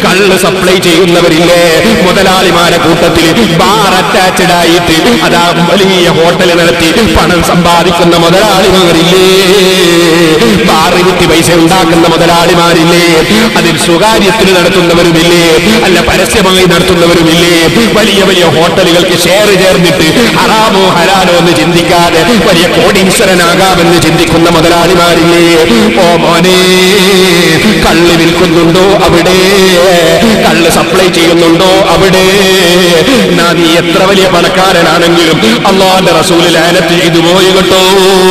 കള്ള് സപ്ലൈ ചെയ്യുന്നവരില്ലേ മുതലാളിമാരെ കൂട്ടത്തിൽ bar attached ആയിട്ട് അതാ വലിയ ഹോട്ടൽ നടത്തി പണം സമ്പാദിക്കുന്ന മുതലാളിമാരില്ലേ ബാർ വിറ്റ് പൈസ ഉണ്ടാക്കുന്ന മുതലാളിമാരില്ലേ അതിൽ സ്വകാര്യത്തിന് നടത്തുന്നവരുമില്ലേ അല്ല പരസ്യമായി നടത്തുന്നവരുമില്ലേ വലിയ വലിയ ഹോട്ടലുകൾക്ക് ഷെയർ ചേർന്നിട്ട് ഹറാമോ ഹലാലോ എന്ന് ചിന്തിക്കാതെ വലിയ കോടീശ്വരനാകാമെന്ന് ചിന്തിക്കുന്ന മുതലാളിമാരില്ലേ ഓ മോനെ കള്ള് വിൽക്കുന്നുണ്ടോ അവിടെ കള്ള് സപ്ലൈ ചെയ്യുന്നുണ്ടോ അവിടെ എന്നാ നീ എത്ര വലിയ പണക്കാരനാണെങ്കിലും അള്ളാന്റെ റസൂല് ലാനത്ത് ചെയ്തു പോയി കേട്ടോ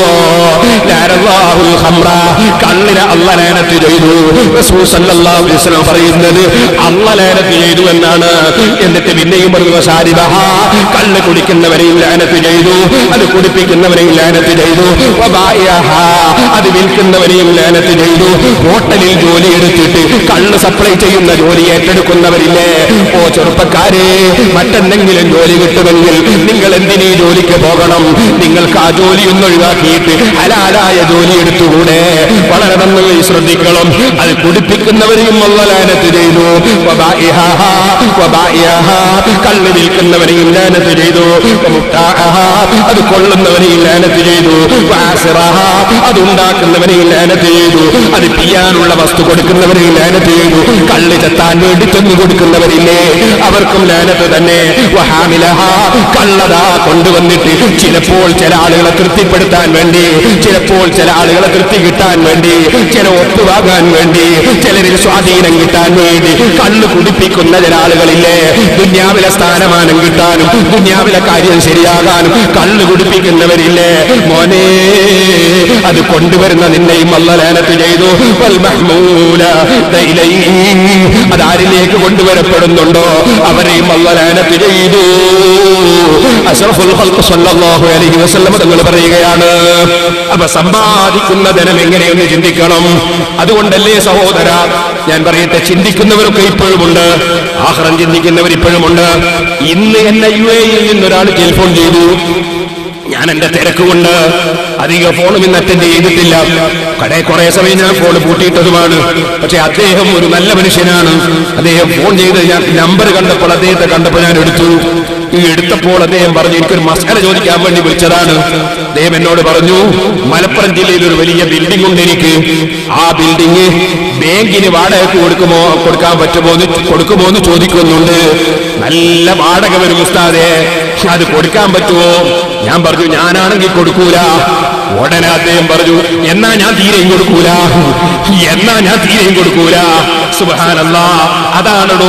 ലാനല്ലാഹുൽ ഹംറ കള്ളിനെ അള്ള ലാനത്ത് ചെയ്തു റസൂൽ സല്ലല്ലാഹു അലൈഹി വസല്ലം പറയുന്നത് അള്ള ലാനത്ത് ചെയ്തു എന്നാണ് എന്നിട്ട് പിന്നെയും പറഞ്ഞു സാരിബഹ കള്ള് കുടിക്കുന്നവരെയും ലാനത്ത് ചെയ്തു അത് കുടിപ്പിക്കുന്നവരെയും ലാനത്ത് ചെയ്തു വബായിഅഹ, അത് വിൽക്കുന്നവരെയും ലാനത്ത് ചെയ്തു ഹോട്ടലിൽ ജോലി എടുത്തിട്ട് കള്ള് സപ്ലൈ ചെയ്യുന്ന ജോലി ഏറ്റെടുക്കുന്നവരില്ലേ ഓ ചെറുപ്പക്കാരെ മറ്റെന്തെങ്കിലും ജോലി കിട്ടുമെങ്കിൽ നിങ്ങൾ എന്തിനീ ജോലിക്ക് പോകണം നിങ്ങൾക്ക് ആ ജോലി ഒന്ന് ഒഴിവാക്കിയിട്ട് ഹലാലായ ജോലി എടുത്തുകൂടെ വളരെ നന്നായി ശ്രദ്ധിക്കണം അത് കുടിപ്പിക്കുന്നവരെയും അള്ളലാനത്ത് ചെയ്തു വബായിഹ, വബായിഹ, കള്ള് വിൽക്കുന്നവരെയും ലാനത്ത് ചെയ്തു വമുക്താഅഹ, അത് കൊള്ളുന്നവരെയും ലാനത്ത് ചെയ്തു വാസിറഹ, അത് ഉണ്ടാക്കുന്നവരെയും ലാനത്ത് ചെയ്തു അത് പിയാനുള്ള വസ്തു കൊടുക്കുന്നവരെയും ലാനത്ത് ചെയ്തു കള്ള് ചെത്താൻ വേണ്ടി ചെന്നു കൊടുക്കുന്നവരില്ലേ അവർക്കും ലാനത്ത് തന്നെ വഹാമിലഹ, കള്ളതാ കൊണ്ടുവന്നിട്ട് ചിലപ്പോൾ ചില ആളുകളെ തൃപ്തിപ്പെടുത്താൻ വേണ്ടി ചിലപ്പോൾ ചില ആളുകളെ തൃപ്തി കിട്ടാൻ വേണ്ടി ചില ഒത്തുവാങ്ങാൻ വേണ്ടി ചിലരിൽ സ്വാധീനം കിട്ടാൻ വേണ്ടി കള്ള് കുടിപ്പിക്കുന്ന ചില ആളുകളില്ലേ ദുന്യാവിലെ സ്ഥാനമാനം കിട്ടാനും ദുന്യാവിലെ കാര്യം ശരിയാകാനും കള്ള് കുടിപ്പിക്കുന്നവരില്ലേ മോനെ അത് കൊണ്ടുവരുന്ന നിന്നെയും അല്ല ലാനത്ത് ചെയ്തു വൽ മഹ്മൂല ദൈലൈ. അത് ആരിലേക്ക് കൊണ്ടുവരപ്പെടുന്നുണ്ടോ അവരെയും അല്ല ലാനത്ത് ചെയ്തു അഷ്റഫുൽ ഖൽഖ് സല്ലല്ലാഹു അലൈഹി വസല്ലം തങ്ങൾ പറയുകയാണ് അപ്പൊ സമ്പാദിക്കുന്ന ധനം എങ്ങനെയെന്ന് ചിന്തിക്കണം അതുകൊണ്ടല്ലേ സഹോദര ഞാൻ പറയട്ടെ ചിന്തിക്കുന്നവരൊക്കെ ഇപ്പോഴുമുണ്ട് ആഹ്റം ചിന്തിക്കുന്നവർ ഇപ്പോഴുമുണ്ട് ഇന്ന് എന്നെ യു എയിൽ നിന്നൊരാൾ ടെലിഫോൺ ചെയ്തു ഞാൻ എന്റെ തിരക്ക് കൊണ്ട് അധിക ഫോണും ഇന്ന് അറ്റൻഡ് ചെയ്തിട്ടില്ല കടയിൽ കുറെ സമയം ഞാൻ ഫോൺ പൂട്ടിയിട്ടതുമാണ് പക്ഷെ അദ്ദേഹം ഒരു നല്ല മനുഷ്യനാണ് അദ്ദേഹം ഫോൺ ചെയ്ത് ഞാൻ നമ്പർ കണ്ടപ്പോൾ അദ്ദേഹത്തെ കണ്ടപ്പോൾ ഞാൻ എടുത്തു ഈ എടുത്തപ്പോൾ അദ്ദേഹം പറഞ്ഞു എനിക്കൊരു മസാല ചോദിക്കാൻ വേണ്ടി വിളിച്ചതാണ് അദ്ദേഹം എന്നോട് പറഞ്ഞു മലപ്പുറം ജില്ലയിൽ ഒരു വലിയ ബിൽഡിംഗ് ഉണ്ട് എനിക്ക് ആ ബിൽഡിംഗ് ബാങ്കിന് വാടകയ്ക്ക് കൊടുക്കുമോ കൊടുക്കാൻ പറ്റുമോ എന്ന് കൊടുക്കുമോ എന്ന് ചോദിക്കുന്നുണ്ട് നല്ല വാടക വരും ഉസ്താദെ അത് കൊടുക്കാൻ പറ്റുമോ ഞാൻ പറഞ്ഞു ഞാനാണെങ്കിൽ കൊടുക്കൂല ഉടനെ അദ്ദേഹം പറഞ്ഞു എന്നാ ഞാൻ തീരെയും കൊടുക്കൂല എന്നാ ഞാൻ തീരെയും കൊടുക്കൂല സുബാനല്ല അതാണോ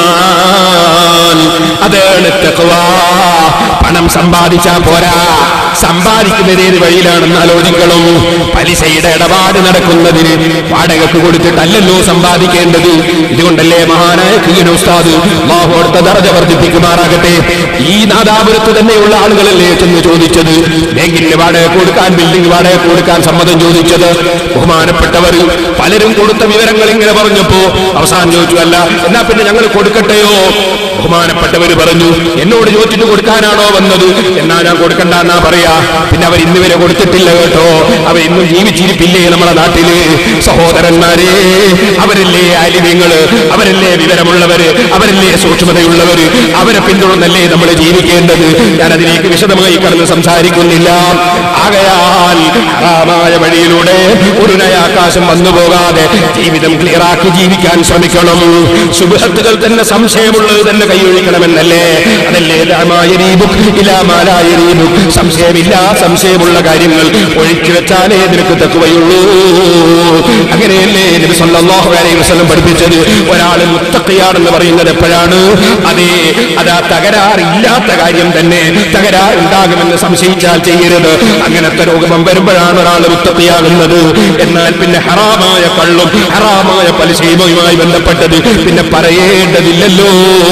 ഈമാൻ അതാണ് തഖ്വ പണം സമ്പാദിച്ചാ പോരാ സമ്പാദിക്കുന്നത് ഏത് വഴിയിലാണെന്ന് ആലോചിക്കണം പലിശയുടെ ഇടപാട് നടക്കുന്നതിന് വാടകക്ക് കൊടുത്തിട്ടല്ലല്ലോ സമ്പാദിക്കേണ്ടത് ഇതുകൊണ്ടല്ലേ മഹാനായ കീന ഉസ്താദ് മാഹോടുത്ത ദർജ വർദ്ധിപ്പിക്കുമാറാകട്ടെ ഈ നാദാപുരത്ത് തന്നെയുള്ള ആളുകളല്ലേ ചെന്ന് ചോദിച്ചത് ബാങ്കിന് വാടക കൊടുക്കാൻ ബിൽഡിംഗ് വാടക കൊടുക്കാൻ സമ്മതം ചോദിച്ചത് ബഹുമാനപ്പെട്ടവർ പലരും കൊടുത്ത വിവരങ്ങൾ ഇങ്ങനെ പറഞ്ഞപ്പോ അവസാനം ചോദിച്ചു അല്ല എന്നാ പിന്നെ ഞങ്ങൾ കൊടുക്കട്ടെയോ ബഹുമാനപ്പെട്ടവർ പറഞ്ഞു എന്നോട് ചോദിച്ചിട്ട് കൊടുക്കാനാണോ വന്നത് എന്നാ ഞാൻ കൊടുക്കണ്ട എന്നാ പറയാ പിന്നെ അവർ ഇന്ന് വരെ കൊടുത്തിട്ടില്ല കേട്ടോ അവർ ഇന്നും ജീവിച്ചിരിപ്പില്ലേ നമ്മുടെ നാട്ടില് സഹോദരന്മാരെ അവരല്ലേ ആലിമ്യങ്ങള് അവരല്ലേ വിവരമുള്ളവര് അവരല്ലേ സൂക്ഷ്മതയുള്ളവര് അവരെ പിന്തുടർന്നല്ലേ നമ്മൾ ജീവിക്കേണ്ടത് ഞാൻ അതിലേക്ക് വിശദമായി കടന്ന് സംസാരിക്കുന്നില്ല ആകയാൽ ഹറാമായ വഴിയിലൂടെ ഒരു നയാകാശം വന്നു പോകാതെ ജീവിതം ക്ലിയറാക്കി ജീവിക്കാൻ ശ്രമിക്കണം സുബഹത്തുകൾ തന്നെ സംശയമുള്ളത് തന്നെ കൈയൊഴിക്കണമെന്നല്ലേ അതല്ലേ ലാമായ രീബുക് ഇലാമാലായ രീബുക് സംശയമില്ല സംശയമുള്ള കാര്യങ്ങൾ ഒഴിച്ചു വെച്ചാലേ നിനക്ക് തക്കുവയുള്ളൂ അങ്ങനെയല്ലേ നബി സല്ലല്ലാഹു അലൈഹി വസല്ലം പഠിപ്പിച്ചത് ഒരാൾ മുത്തഖിയാണെന്ന് പറയുന്നത് എപ്പോഴാണ് അതേ അതാ തകരാറില്ലാത്ത കാര്യം തന്നെ തകരാറുണ്ടാകുമെന്ന് സംശയിച്ചാൽ ചെയ്യരുത് അങ്ങനത്തെ രോഗം വരുമ്പോഴാണ് ഒരാൾ മുത്തഖിയാകുന്നത് എന്നാൽ പിന്നെ ഹറാമായ കള്ളും ഹറാമായ പലിശയുമായി ബന്ധപ്പെട്ടത് പിന്നെ പറയേണ്ടതില്ലല്ലോ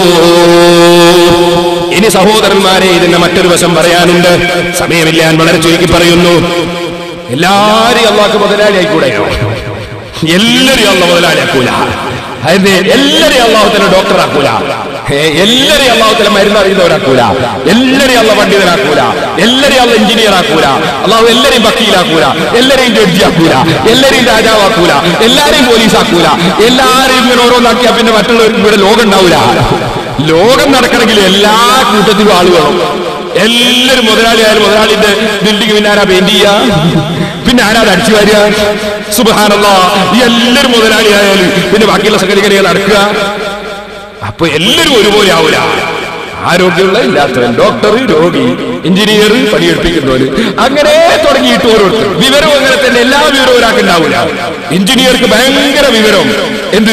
ഇനി സഹോദരന്മാരെ ഇതിന്റെ മറ്റൊരു വശം പറയാനുണ്ട് സമയമില്ല ഞാൻ വളരെ ചുരുക്കി പറയുന്നു എല്ലാരെയും അള്ളാഹ്ക്ക് മുതലാളിയായിക്കൂടെയോ എല്ലാരെയും അള്ള മുതലാളിയാക്കൂല അതിന് എല്ലാരെയും അള്ളാഹുത്തല ഡോക്ടറാക്കൂല ഏ, എല്ലാരെയും അള്ളാഹുത്തല മരുന്ന് അറിയുന്നവരാക്കൂല എല്ലാരെയും അള്ള പണ്ഡിതരാക്കൂല എല്ലാരെയും അള്ള എഞ്ചിനീയർ ആക്കൂല അള്ളാഹു എല്ലാരെയും വക്കീലാക്കൂല എല്ലാരെയും ജഡ്ജി ആക്കൂല എല്ലാരെയും രാജാവാക്കൂല എല്ലാരെയും പോലീസ് ആക്കൂല എല്ലാരെയും ഇങ്ങനെ ഓരോന്നാക്കിയാ പിന്നെ മറ്റുള്ളവർക്ക് ഇവിടെ ലോകം ഉണ്ടാവൂല ലോകം നടക്കണമെങ്കിൽ എല്ലാ കൂട്ടത്തിലും ആള് വേണം എല്ലാരും മുതലാളി ആയാലും മുതലാളിന്റെ ബിൽഡിംഗ് പിന്നെ ആരാ പെയിന്റ് ചെയ്യാ പിന്നെ ആരാ അത് അടിച്ചു വാരുക സുബാനല്ല ഈ എല്ലാരും മുതലാളി ആയാലും പിന്നെ ബാക്കിയുള്ള സംഗതികൾ നടക്കുക അപ്പൊ എല്ലാരും ഒരുപോലെ ആവൂല ആരോഗ്യമുള്ള ഇല്ലാത്തവൻ ഡോക്ടർ രോഗി എഞ്ചിനീയർ പണിയെടുപ്പിക്കുന്നവര് അങ്ങനെ തുടങ്ങിയിട്ട് ഓരോരുത്തർ വിവരം അങ്ങനെ തന്നെ എല്ലാ വിവരവും ഒരാൾക്ക് ഉണ്ടാവില്ല എഞ്ചിനീയർക്ക് ഭയങ്കര വിവരം എന്ത്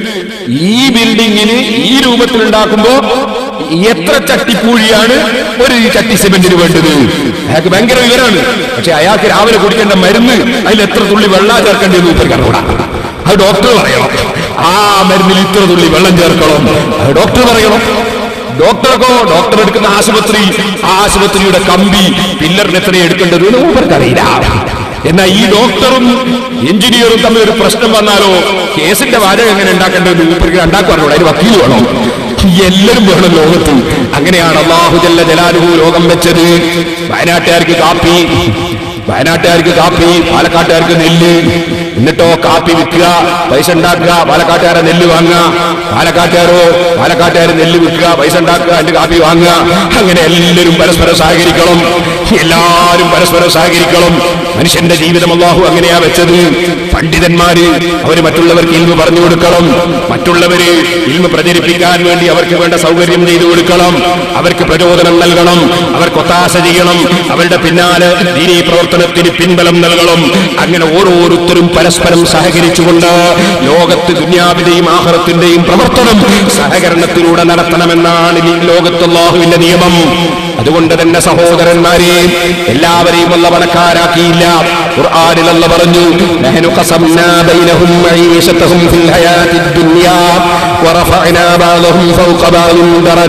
ഈ ബിൽഡിങ്ങിന് ഈ രൂപത്തിൽ ഉണ്ടാക്കുമ്പോ എത്ര ചട്ടിപ്പൂഴിയാണ് ഒരു ചട്ടി സിമെന്റിന് വേണ്ടത് അയാൾക്ക് ഭയങ്കര വിവരമാണ് പക്ഷെ അയാൾക്ക് രാവിലെ കുടിക്കേണ്ട മരുന്ന് അതിൽ എത്ര തുള്ളി വെള്ളം ചേർക്കേണ്ടത് ഉപരിക്കറൂടാ അത് ഡോക്ടർ പറയണം ആ മരുന്നിൽ ഇത്ര തുള്ളി വെള്ളം ചേർക്കണം അത് ഡോക്ടർ പറയണം ഡോക്ടർക്കോ ഡോക്ടർ എടുക്കുന്ന ആശുപത്രി ആ ആശുപത്രിയുടെ കമ്പി പില്ലറിന് എത്ര എടുക്കേണ്ടത് എന്ന് മൂപ്പർക്കറിയില്ല എന്നാൽ ഈ ഡോക്ടറും എഞ്ചിനീയറും തമ്മിൽ ഒരു പ്രശ്നം വന്നാലോ കേസിന്റെ വാചകം എങ്ങനെ ഉണ്ടാക്കേണ്ടത് മൂപ്പർക്ക് ഉണ്ടാക്കുവാനോ അതിന് വക്കീൽ വേണം എല്ലാവരും വേണം ലോകത്ത് അങ്ങനെയാണ് അള്ളാഹു ജല്ല ജലാലുഹു ലോകം വെച്ചത് വയനാട്ടുകാർക്ക് കാപ്പി വയനാട്ടുകാർക്ക് കാപ്പി പാലക്കാട്ടുകാർക്ക് നെല്ല് എന്നിട്ടോ കാപ്പി വിൽക്കുക പൈസ ഉണ്ടാക്കുക പാലക്കാട്ടുകാരെ നെല്ല് വാങ്ങുക പാലക്കാട്ടുകാരോ പാലക്കാട്ടുകാർ നെല്ല് വിൽക്കുക പൈസ ഉണ്ടാക്കുക അതിന്റെ കാപ്പി വാങ്ങുക അങ്ങനെ എല്ലാവരും പരസ്പരം സഹകരിക്കണം എല്ലാവരും പരസ്പരം സഹകരിക്കണം മനുഷ്യന്റെ ജീവിതം അള്ളാഹു അങ്ങനെയാ വെച്ചത് പണ്ഡിതന്മാര് അവര് മറ്റുള്ളവർക്ക് ഇൽമ പറഞ്ഞു കൊടുക്കണം മറ്റുള്ളവര് ഇൽമ പ്രചരിപ്പിക്കാൻ വേണ്ടി അവർക്ക് വേണ്ട സൗകര്യം ചെയ്തു കൊടുക്കണം അവർക്ക് പ്രചോദനം നൽകണം അവർക്ക് ഒത്താശ ചെയ്യണം അവരുടെ പിന്നാലെ ദീനീ പ്രവർത്തനത്തിന് പിൻബലം നൽകണം അങ്ങനെ ഓരോരുത്തരും പരസ്പരം സഹകരിച്ചുകൊണ്ട് ലോകത്ത് ദുന്യാവിന്റെയും ആഹ്റത്തിന്റെയും പ്രവർത്തനം സഹകരണത്തിലൂടെ നടത്തണമെന്നാണ് ഈ ലോകത്ത് അള്ളാഹുവിന്റെ നിയമം അതുകൊണ്ട് തന്നെ സഹോദരന്മാരെ എല്ലാവരെയും അല്ല പണക്കാരാക്കിയില്ല ഖുർആനിൽ അല്ല പറഞ്ഞു നഹ്നു ഖസംനാ ബൈനഹും മഈശതഹും ഫിൽ ഹയാത്തിദ് ദുനിയാ വറഫഅനാ ബഅദഹും ഫൗഖ ബഅദിൻ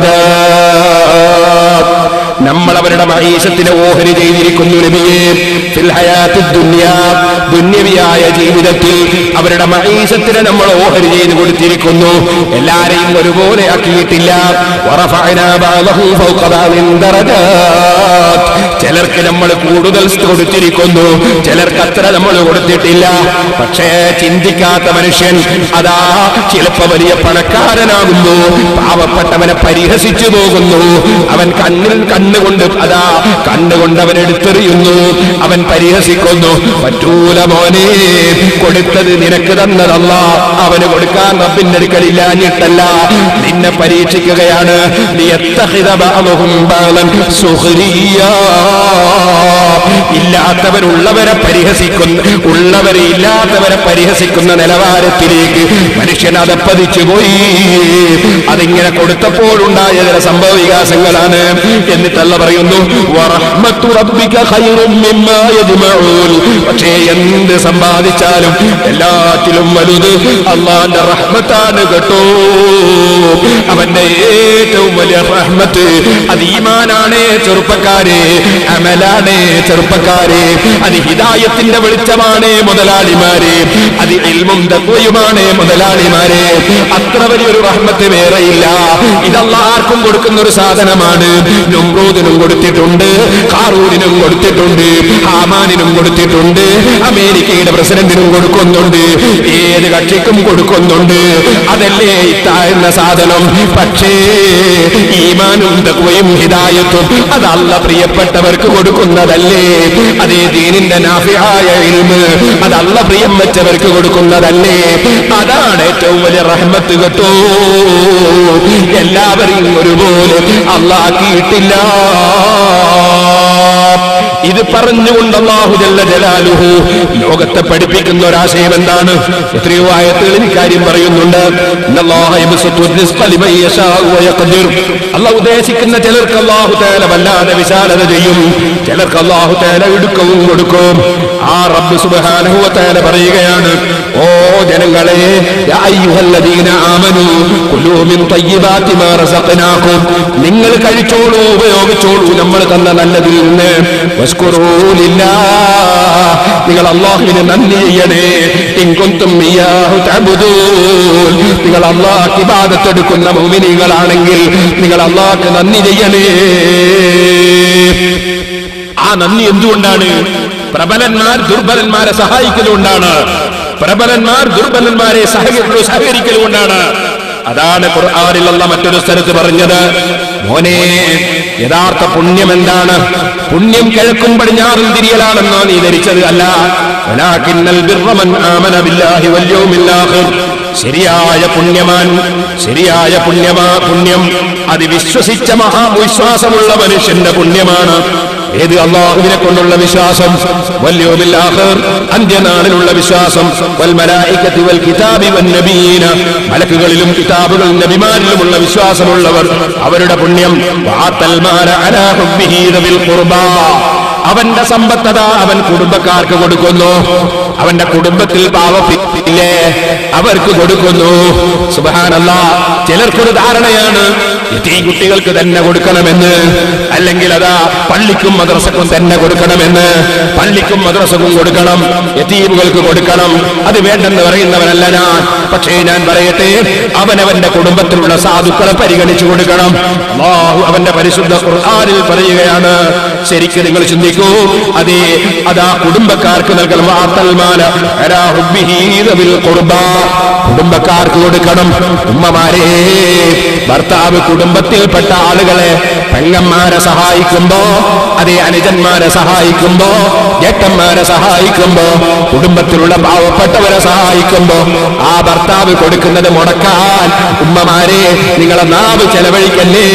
ദറജാത്ത് നമ്മൾ അവരുടെ മഹീഷത്തിനെ ഓഹരി ചെയ്തിരിക്കുന്നു നബിയെ ഫിൽ ഹയാത്തിദ് ദുനിയാ ദുന്യവിയായ ജീവിതത്തിൽ അവരുടെ മഹീഷത്തിനെ നമ്മൾ ഓഹരി ചെയ്ത് കൊടുത്തിരിക്കുന്നു എല്ലാരെയും ഒരുപോലെ ആക്കിയിട്ടില്ല വറഫഅനാ ബഅദഹും ഫൗഖ ബഅദിൻ ദറജാത്ത് ചിലർക്ക് നമ്മൾ കൂടുതൽ കൊടുത്തിരിക്കുന്നു ചിലർക്ക് അത്ര നമ്മൾ കൊടുത്തിട്ടില്ല പക്ഷേ ചിന്തിക്കാത്ത മനുഷ്യൻ അതാ ചിലപ്പോ വലിയ പണക്കാരനാകുന്നു പാവപ്പെട്ടവനെ പരിഹസിച്ചു പോകുന്നു അവൻ കണ്ണിൽ കണ്ണുകൊണ്ട് അതാ കണ്ണുകൊണ്ട് അവൻ എടുത്തെറിയുന്നു അവൻ പരിഹസിക്കുന്നു പറ്റൂല മോനെ കൊടുത്തത് നിനക്ക് തന്നതല്ല അവന് കൊടുക്കാൻ റബ്ബിന്റെ അടുക്കലില്ലാഞ്ഞിട്ടല്ല നിന്നെ പരീക്ഷിക്കുകയാണ് ലിയത്തഖിദ ബഅദുഹും ബഅദൻ സുഖ്രിയാ ഇല്ലാത്തവരുള്ളവരെ പരിഹസിക്കുന്ന ഉള്ളവരെ ഇല്ലാത്തവരെ പരിഹസിക്കുന്ന നിലവാരത്തിലേക്ക് മനുഷ്യൻ അതപ്പതിച്ചു പോയി അതിങ്ങനെ കൊടുത്തപ്പോഴുണ്ടായ ചില സംഭവ വികാസങ്ങളാണ് എന്നിട്ടല്ല പറയുന്നു വറഹ്മത്തു റബ്ബിക ഖൈറും മിമ്മാ യജ്മഊൻ പക്ഷേ എന്ത് സമ്പാദിച്ചാലും എല്ലാറ്റിലും വലുത് അള്ളാന്റെ റഹ്മത്താണ് കേട്ടോ അവന്റെ ഏറ്റവും വലിയ റഹ്മത്ത് അത് ഈമാനാണ് ചെറുപ്പക്കാരെ അമലാണ് ചെറുപ്പക്കാരെ അത് ഹിദായത്തിന്റെ വെളിച്ചമാണ് മുതലാളിമാരെ അത് ഇൽമും തത്വയുമാണ് മുതലാളിമാരെ അത്ര വലിയൊരു റഹ്മത്ത് വേറെയില്ല ഇതല്ല ആർക്കും കൊടുക്കുന്ന ഒരു സാധനമാണ് നുംറൂദിനും കൊടുത്തിട്ടുണ്ട് ഖാറൂദിനും കൊടുത്തിട്ടുണ്ട് ഹാമാനിനും കൊടുത്തിട്ടുണ്ട് അമേരിക്കയുടെ പ്രസിഡന്റിനും കൊടുക്കുന്നുണ്ട് ഏത് കക്ഷിക്കും കൊടുക്കുന്നുണ്ട് അതല്ലേ ഇത്താഴ്ന്ന സാധനം പക്ഷേ ഈമാനും തക്വയും ഹിദായത്തും അതല്ല പ്രിയപ്പെട്ടവർക്ക് കൊടുക്കുന്നതല്ലേ അതേ ദീനിന്റെ നാഫിയായ ഇൽമ് അതല്ല പ്രിയം വെച്ചവർക്ക് കൊടുക്കുന്നതല്ലേ അതാണ് ഏറ്റവും വലിയ റഹ്മത്ത് കേട്ടോ എല്ലാവരെയും ഒരുപോലെ അള്ളാക്കിയിട്ടില്ല ഇത് പറഞ്ഞുകൊണ്ട് അള്ളാഹു ജല്ല ജലാലുഹു ലോകത്തെ പഠിപ്പിക്കുന്ന ഒരാശയം എന്താണ് എത്രയോ ആയത്തുകൾ ഇക്കാര്യം പറയുന്നുണ്ട് ഇന്നല്ലാഹ യബ്സുത്തു റിസ്ഖ ലിമൻ യശാഉ വയഖ്ദിർ. അള്ളാഹ് ഉദ്ദേശിക്കുന്ന ചിലർക്ക് അള്ളാഹു തേല വല്ലാതെ വിശാലത ചെയ്യും ചിലർക്ക് അള്ളാഹു തേല ഇടുക്കവും കൊടുക്കും ആ റബ്ബ് സുബ്ഹാനഹു വ തആല പറയുകയാണ് ഓ ജനങ്ങളെ യാ അയ്യുഹല്ലദീന ആമനു കുലൂ മിൻ തയ്യിബാതി മാ റസഖ്നാകും നിങ്ങൾ കഴിച്ചോളൂ ഉപയോഗിച്ചോളൂ നമ്മൾ തന്ന നല്ല നല്ലതിൽ നിന്ന് വസ്കുറൂലില്ല നിങ്ങൾ അള്ളാഹുവിന് നന്ദി ചെയ്യണേ ഇൻകൊന്തും ഇയ്യാഹു തഅബുദൂൻ. നിങ്ങൾ അള്ളാഹ് ഇബാദത്തെടുക്കുന്ന മുഅ്മിനീങ്ങളാണെങ്കിൽ നിങ്ങൾ അള്ളാഹ്ക്ക് നന്ദി ചെയ്യണേ ആ നന്ദി എന്തുകൊണ്ടാണ് പ്രബലന്മാർ ദുർബലന്മാരെ സഹായിക്കലുകൊണ്ടാണ് പ്രബലന്മാർ ദുർബലന്മാരെ സഹകരി സഹകരിക്കലുകൊണ്ടാണ് അതാണ് ഖുർആനിലുള്ള മറ്റൊരു സ്ഥലത്ത് പറഞ്ഞത് മോനെ യഥാർത്ഥ പുണ്യം എന്താണ് പുണ്യം കിഴക്കും പടിഞ്ഞാറും തിരിയലാണെന്നോ നീ ധരിച്ചത് അല്ല വലാകിന്നൽ ബിർറ മൻ ആമന ബില്ലാഹി വൽ യൗമിൽ ആഖിർ ശരിയായ പുണ്യമാൻ ശരിയായ പുണ്യമാ പുണ്യം അത് വിശ്വസിച്ച മഹാവിശ്വാസമുള്ള മനുഷ്യന്റെ പുണ്യമാണ് ഏത് അള്ളാഹുവിനെ കൊണ്ടുള്ള വിശ്വാസം വല്യോമിൽ ആഖിർ അന്ത്യനാളിലുള്ള വിശ്വാസം വൽ മലായികത്തി വൽ കിതാബി വൻ നബിയീന മലക്കുകളിലും കിതാബുകളിലും നബിമാരിലുമുള്ള വിശ്വാസമുള്ളവർ അവരുടെ പുണ്യം വആത്തൽ മാല അലാ ഹുബ്ബിഹി ദബിൽ ഖുർബാ അവന്റെ സമ്പത്തത അവൻ കുടുംബക്കാർക്ക് കൊടുക്കുന്നു അവന്റെ കുടുംബത്തിൽ പാവപ്പില്ലേ അവർക്ക് കൊടുക്കുന്നു സുബഹാനല്ല ചിലർക്കൊരു ധാരണയാണ് ഈ കുട്ടികൾക്ക് തന്നെ കൊടുക്കണമെന്ന് അല്ലെങ്കിൽ അതാ പള്ളിക്കും മദ്രസക്കും തന്നെ കൊടുക്കണമെന്ന് പള്ളിക്കും മദ്രസക്കും കൊടുക്കണം യതീമുകൾക്ക് കൊടുക്കണം അത് വേണ്ടെന്ന് പറയുന്നവനല്ല ഞാൻ പക്ഷേ ഞാൻ പറയട്ടെ അവനവന്റെ കുടുംബത്തിലുള്ള സാധുക്കളെ പരിഗണിച്ചു കൊടുക്കണം അല്ലാഹു അവന്റെ പരിശുദ്ധ ഖുർആനിൽ പറയുകയാണ് ശരിക്കും നിങ്ങൾ ചിന്തിക്കൂ അതേ അതാ കുടുംബക്കാർക്ക് നൽകണം വാർത്തൽമാല അലാ ഹുബ്ബിഹി ദബിൽ ഖുർബാ. കുടുംബക്കാർക്ക് കൊടുക്കണം ഉമ്മമാരെ ഭർത്താവ് കുടുംബത്തിൽപ്പെട്ട ആളുകളെ പെങ്ങന്മാരെ സഹായിക്കുമ്പോ അതേ അനുജന്മാരെ സഹായിക്കുമ്പോ ജേട്ടന്മാരെ സഹായിക്കുമ്പോ കുടുംബത്തിലുള്ള പാവപ്പെട്ടവരെ സഹായിക്കുമ്പോ ആ ഭർത്താവ് കൊടുക്കുന്നത് മുടക്കാൻ ഉമ്മമാരെ നിങ്ങളെ നാവ് ചെലവഴിക്കല്ലേ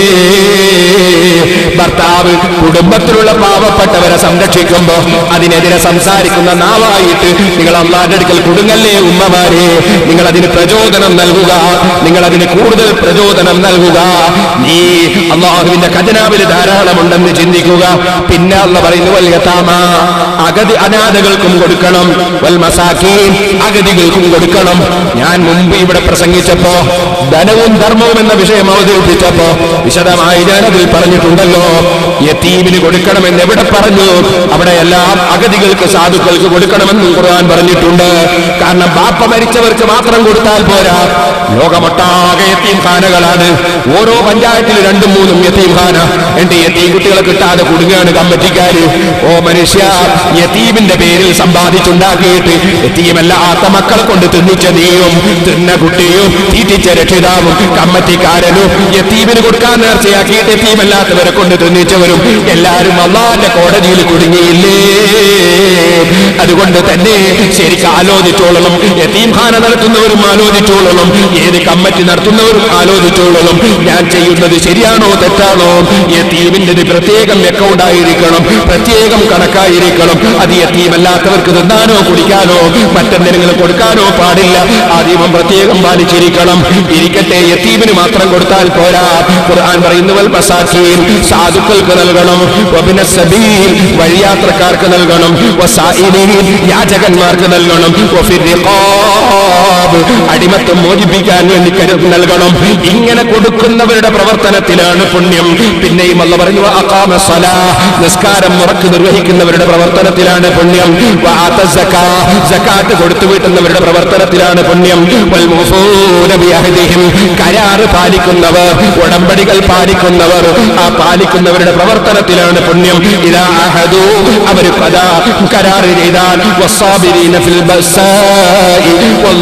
ഭർത്താവ് കുടുംബത്തിലുള്ള പാവപ്പെട്ടവരെ സംരക്ഷിക്കുമ്പോ അതിനെതിരെ സംസാരിക്കുന്ന നാവായിട്ട് നിങ്ങൾ അള്ളാന്റെ അടുക്കൽ കുടുങ്ങല്ലേ ഉമ്മമാരെ നിങ്ങൾ അതിന് പ്രചോദനം നൽകുക നിങ്ങൾ അതിന് കൂടുതൽ പ്രചോദനം നൽകുക നീ അള്ളാഹുവിന്റെ ഖജനാവിൽ ധാരാളമുണ്ടെന്ന് ചിന്തിക്കുക പിന്നെ അള്ള പറയുന്നു വൽ യതാമ അഗതി അനാഥകൾക്കും കൊടുക്കണം വൽ മസാക്കീൻ അഗതികൾക്കും കൊടുക്കണം ഞാൻ മുമ്പ് ഇവിടെ പ്രസംഗിച്ചപ്പോ ധനവും ധർമ്മവും എന്ന വിഷയം അവതരിപ്പിച്ചപ്പോ വിശദമായി ഞാനതിൽ പറഞ്ഞിട്ടുണ്ടല്ലോ യത്തീമിന് കൊടുക്കണമെന്ന് എവിടെ പറഞ്ഞു അവിടെയെല്ലാം അഗതികൾക്ക് സാധുക്കൾക്ക് കൊടുക്കണമെന്നും ഖുർആൻ പറഞ്ഞിട്ടുണ്ട് കാരണം ബാപ്പ മരിച്ചവർക്ക് മാത്രം കൊടുത്താൽ പോരാ ലോകമൊട്ടാകെ യത്തീം ഖാനകളാണ് ഓരോ പഞ്ചായത്തിൽ രണ്ടും മൂന്നും യത്തീം ഖാന എന്റെ യത്തീം കുട്ടികളെ കിട്ടാതെ കുടുങ്ങാണ് കമ്മിറ്റിക്കാര് ഓ മനുഷ്യ യത്തീമിന്റെ പേരിൽ സമ്പാദിച്ചുണ്ടാക്കിയിട്ട് യത്തീമല്ലാത്ത മക്കളെ കൊണ്ട് തിന്നിച്ച നീയും തിന്ന കുട്ടിയും തീറ്റിച്ച രക്ഷിതാവും കമ്മറ്റിക്കാരനും യത്തീമിന് കൊടുക്കാൻ നേർച്ചയാക്കിയിട്ട് യത്തീമല്ലാത്തവരെ കൊണ്ട് തിന്നിച്ചവരും എല്ലാരും അള്ളാന്റെ കോടതിയിൽ കുടുങ്ങിയില്ലേ അതുകൊണ്ട് തന്നെ ശരിക്കും ആലോചിച്ചോളണം യത്തീംഖാന നടത്തുന്നവരും ആലോചിച്ചോളണം ഏത് കമ്മിറ്റി നടത്തുന്നവരും ആലോചിച്ചോളണം ഞാൻ ചെയ്യുന്നത് ശരിയാണോ തെറ്റാണോ യത്തീമിന്റെ പ്രത്യേകം അക്കൗണ്ട് ആയിരിക്കണം പ്രത്യേകം കണക്കായിരിക്കണം അത് യത്തീമല്ലാത്തവർക്ക് തിന്നാനോ കുടിക്കാനോ മറ്റെന്തെങ്കിലും കൊടുക്കാനോ പാടില്ല ആ നിയമം പ്രത്യേകം പാലിച്ചിരിക്കണം ഇരിക്കട്ടെ യത്തീമിന് മാത്രം കൊടുത്താൽ പോരാ ഖുർആൻ പറയുന്നവൽ മസാഖീൻ സാധുക്കൾക്ക് നൽകണം വബിന സബീൽ വഴിയാത്രക്കാർക്ക് നൽകണം വസായിലീൻ യാചകന്മാർക്ക് നൽകണം വഫിർ റിഖാബ് അടിമത്തം മോചിപ്പിക്കാൻ വേണ്ടി കരു നൽകണം ഇങ്ങനെ കൊടുക്കുന്നവരുടെ പ്രവർത്തനത്തിലാണ് പുണ്യം പിന്നെയും അല്ല പറഞ്ഞു അഖാമ സ്വലാ നിസ്കാരം മുറക്ക് നിർവഹിക്കുന്നവരുടെ പ്രവർത്തനത്തിലാണ് പുണ്യം വആത സക്കാ സക്കാത്ത് കൊടുത്തു വീട്ടുന്നവരുടെ പ്രവർത്തനത്തിലാണ് പുണ്യം വൽ മുഫൂന ബിഅഹദിഹിം കരാറ് പാലിക്കുന്നവർ ഉടമ്പടികൾ പാലിക്കുന്നവർ ആ പാലിക്കുന്നവരുടെ പ്രവർത്തനത്തിലാണ് പുണ്യം ഇതാ അഹദു അവർ പദാ കരാറ് ചെയ്താൽ വസ്സാബിരീന ഫിൽ ബസ്സായി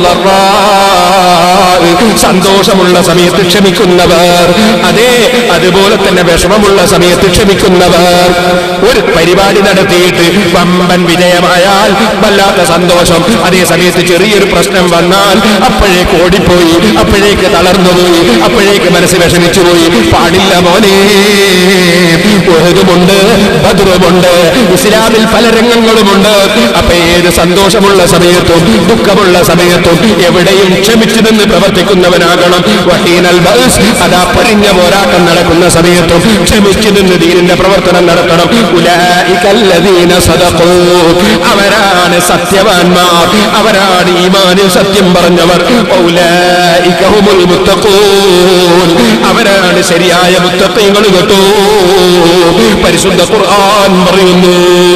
വല്ലറാഇ സന്തോഷമുള്ള സമയത്ത് ക്ഷമിക്കുന്നവർ അതെ അതുപോലെ തന്നെ വിഷമമുള്ള സമയത്ത് ക്ഷമിക്കുന്നവർ ഒരു പരിപാടി നടത്തിയിട്ട് വമ്പൻ വിജയമായാൽ വല്ലാത്ത സന്തോഷം അതേ സമയത്ത് ചെറിയൊരു പ്രശ്നം വന്നാൽ അപ്പോഴേക്ക് ഓടിപ്പോയി അപ്പോഴേക്ക് തളർന്നുപോയി അപ്പോഴേക്ക് മനസ്സ് വിഷമിച്ചു പോയി പാടില്ല മോനെ ഉഹദുമുണ്ട് ബദ്റുമുണ്ട് ഇസ്ലാമിൽ പല രംഗങ്ങളുമുണ്ട് അപ്പൊ ഏത് സന്തോഷമുള്ള സമയത്തും ദുഃഖമുള്ള സമയത്തും എവിടെയും ക്ഷമിച്ചു നിന്ന് പ്രവർത്തിക്കുന്നവനാകണം വഹീനൽ ബൽസ് അതാ പരിഞ്ഞ പോരാട്ടം നടക്കുന്ന സമയത്തും ക്ഷമിച്ചു നിന്ന് ദീനിന്റെ പ്രവർത്തനം നടത്തണം ഉലായികല്ലദീന സദഖൂ അവരാണ് സത്യവാന്മാർ അവരാണ് ഈമാനിൽ സത്യം പറഞ്ഞവർ ഔലായിക ഹുമുൽ മുത്തഖൂൻ അവരാണ് ശരിയായ മുത്തഖീങ്ങൾ കേട്ടോ പരിശുദ്ധ ഖുർആൻ പറയുന്നു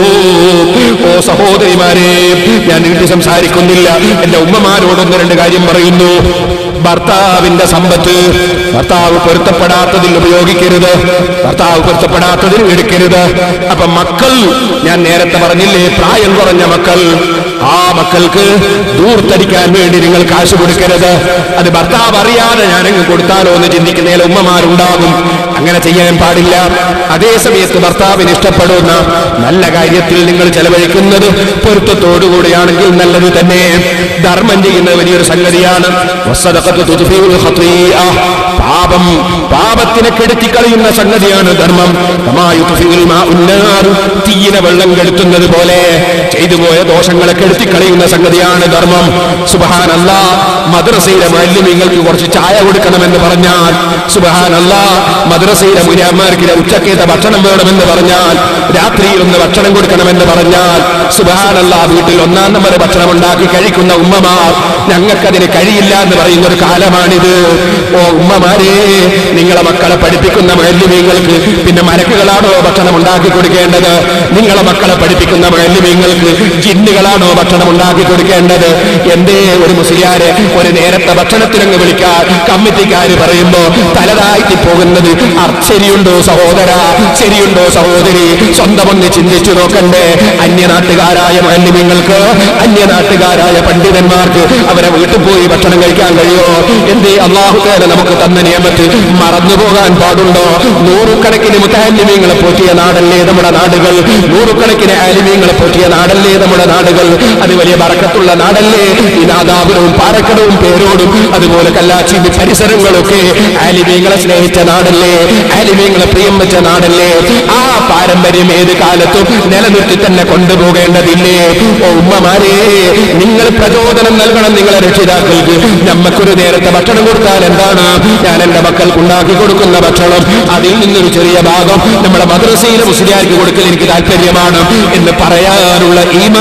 ഓ സഹോദരിമാരെ ഞാൻ നീട്ടി സംസാരിക്കുന്നില്ല എന്റെ ഉമ്മമാരോടൊന്ന് രണ്ട് കാര്യം പറയുന്നു ഭർത്താവിന്റെ സമ്പത്ത് ഭർത്താവ് പൊരുത്തപ്പെടാത്തതിൽ ഉപയോഗിക്കരുത് ഭർത്താവ് പൊരുത്തപ്പെടാത്തതിൽ എടുക്കരുത് അപ്പൊ മക്കൾ ഞാൻ നേരത്തെ പറഞ്ഞില്ലേ പ്രായം കുറഞ്ഞ മക്കൾ ആ മക്കൾക്ക് ദൂർത്തടിക്കാൻ വേണ്ടി നിങ്ങൾ കാശ് കൊടുക്കരുത് അത് ഭർത്താവ് അറിയാതെ ഞാനങ്ങ് കൊടുത്താലോ എന്ന് ചിന്തിക്കുന്നതിൽ ഉമ്മമാരുണ്ടാകും അങ്ങനെ ചെയ്യാൻ പാടില്ല അതേ സമയത്ത് ഭർത്താവിന് ഇഷ്ടപ്പെടുന്ന നല്ല കാര്യത്തിൽ നിങ്ങൾ ചെലവഴിക്കുന്നത് പൊരുത്തത്തോടുകൂടിയാണെങ്കിൽ നല്ലത് തന്നെ ധർമ്മം ചെയ്യുന്ന വലിയൊരു സംഗതിയാണ് വസ്സദഖത്തു തുദ്ഫിഉൽ ഖതീഅ. പാപം പാപത്തിനെ കെടുത്തിക്കളയുന്ന സംഗതിയാണ് ധർമ്മം കമാ യുദ്ഫിഉൽ മാഉൻ നാർ. തീയിലെ വെള്ളം കെടുത്തുന്നത് പോലെ ചെയ്തു പോയ ദോഷങ്ങളെ കെടുത്തിക്കളയുന്ന സംഗതിയാണ് ധർമ്മം സുബഹാനല്ല മദ്രസയിലെ മാലിന്യങ്ങൾക്ക് കുറച്ച് ചായ കൊടുക്കണമെന്ന് പറഞ്ഞാൽ സുബഹാനല്ല മദ്രസയിലെ മുനിയന്മാർക്ക് ഉച്ചക്കേത്ത ഭക്ഷണം വേണമെന്ന് പറഞ്ഞാൽ രാത്രിയിൽ ഒന്ന് ഭക്ഷണം കൊടുക്കണമെന്ന് പറഞ്ഞാൽ സുബഹാനല്ല വീട്ടിൽ ഒന്നാം നമ്പർ ഭക്ഷണം ഉണ്ടാക്കി കഴിക്കുന്ന ഉമ്മമാർ ഞങ്ങൾക്കതിന് കഴിയില്ല എന്ന് പറയുന്ന ഒരു കാലമാണിത് ഓ ഉമ്മമാരെ നിങ്ങളെ മക്കളെ പഠിപ്പിക്കുന്ന മാലിന്യങ്ങൾക്ക് പിന്നെ മരക്കുകളാണോ ഭക്ഷണം ഉണ്ടാക്കി കൊടുക്കേണ്ടത് നിങ്ങളെ മക്കളെ പഠിപ്പിക്കുന്ന മാലിന്യങ്ങൾക്ക് ജിന്നുകളാണോ ഭക്ഷണം ഉണ്ടാക്കി കൊടുക്കേണ്ടത് എന്തേ ഒരു മുസ്ലിയാരെ ഒരു നേരത്തെ ഭക്ഷണത്തിനങ്ങ് വിളിക്കാൻ കമ്മിറ്റിക്കാര് പറയുമ്പോ തലതാഴ്ത്തി പോകുന്നത് അർ- ശരിയുണ്ടോ സഹോദര ശരിയുണ്ടോ സഹോദരി സ്വന്തമൊന്ന് ചിന്തിച്ചു നോക്കണ്ടേ അന്യനാട്ടുകാരായ മാലിന്യങ്ങൾക്ക് അന്യനാട്ടുകാരായ പണ്ഡിതന്മാർക്ക് അവരെ വീട്ടിൽ പോയി ഭക്ഷണം കഴിക്കാൻ കഴിയോ എന്തേ അള്ളാഹുത്തേല നമുക്ക് തന്ന നിയമത്തിൽ മറന്നു പോകാൻ പാടുണ്ടോ നൂറുകണക്കിന് മുത്താലിമ്യങ്ങളെ പോറ്റിയ നാടല്ലേ നമ്മുടെ നാടുകൾ നൂറുകണക്കിന് ആലിമ്യങ്ങളെ പോറ്റിയ നാടല്ലേ നമ്മുടെ നാടുകൾ അത് വലിയ ബറക്കത്തുള്ള നാടല്ലേ ഈ നാദാപുരവും പാറക്കടവും പേരോടും അതുപോലെ കല്ലാച്ചി പരിസരങ്ങളൊക്കെ ആലിമ്യങ്ങളെ സ്നേഹിച്ച നാടല്ലേ ആലിമ്യങ്ങളെ പ്രിയം വെച്ച നാടല്ലേ ആ പാരമ്പര്യം ഏത് കാലത്തും നിലനിർത്തി തന്നെ കൊണ്ടുപോകേണ്ടതില്ലേ ഓ ഉമ്മമാരെ നിങ്ങൾ പ്രചോദനം നൽകണം നിങ്ങളെ രക്ഷിതാക്കൾക്ക് നമ്മക്കൊരു നേരത്തെ ഭക്ഷണം കൊടുത്താൽ എന്താണ് ഞാൻ എന്റെ മക്കൾക്ക് ഉണ്ടാക്കി കൊടുക്കുന്ന ഭക്ഷണം അതിൽ നിന്നൊരു ചെറിയ ഭാഗം നമ്മുടെ മദ്രസയിലെ മുസ്ലിയാർക്ക് കൊടുക്കൽ എനിക്ക് താല്പര്യമാണ് എന്ന് പറയാനുള്ള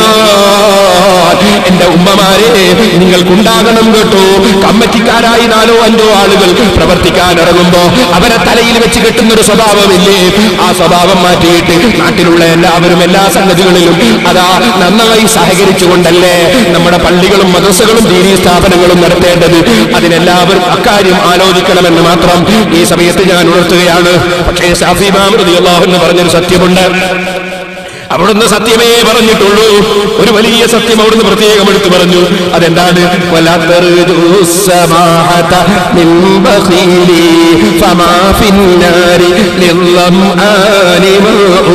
ഈമാൻ എന്റെ ഉമ്മമാരെ നിങ്ങൾക്കുണ്ടാകണം കേട്ടോ കമ്മറ്റിക്കാരായി നാലോ അഞ്ചോ ആളുകൾ പ്രവർത്തിക്കാൻ ഇറങ്ങുമ്പോ അവരെ തലയിൽ വെച്ച് കെട്ടുന്ന ഒരു സ്വഭാവമില്ലേ ആ സ്വഭാവം മാറ്റിയിട്ട് നാട്ടിലുള്ള എല്ലാവരും എല്ലാ സംഗതികളിലും അതാ നന്നായി സഹകരിച്ചുകൊണ്ടല്ലേ നമ്മുടെ പള്ളികളും മദ്രസകളും ദീനീ സ്ഥാപനങ്ങളും നടത്തേണ്ടത് അതിനെല്ലാവരും അക്കാര്യം ആലോചിക്കണമെന്ന് മാത്രം ഈ സമയത്ത് ഞാൻ ഉണർത്തുകയാണ് പക്ഷേ ഷാഫി മാമൃതി അള്ളാഹു എന്ന് പറഞ്ഞൊരു സത്യമുണ്ട് അവിടുന്ന് സത്യമേ പറഞ്ഞിട്ടുള്ളൂ ഒരു വലിയ സത്യം അവിടുന്ന് പ്രത്യേകം എടുത്തു പറഞ്ഞു അതെന്താണ് വലാ തർജു സമാഹത മിൻ ബഖീലി ഫമാ ഫിന്നാരി ലില്ലംആനി മഅൂ.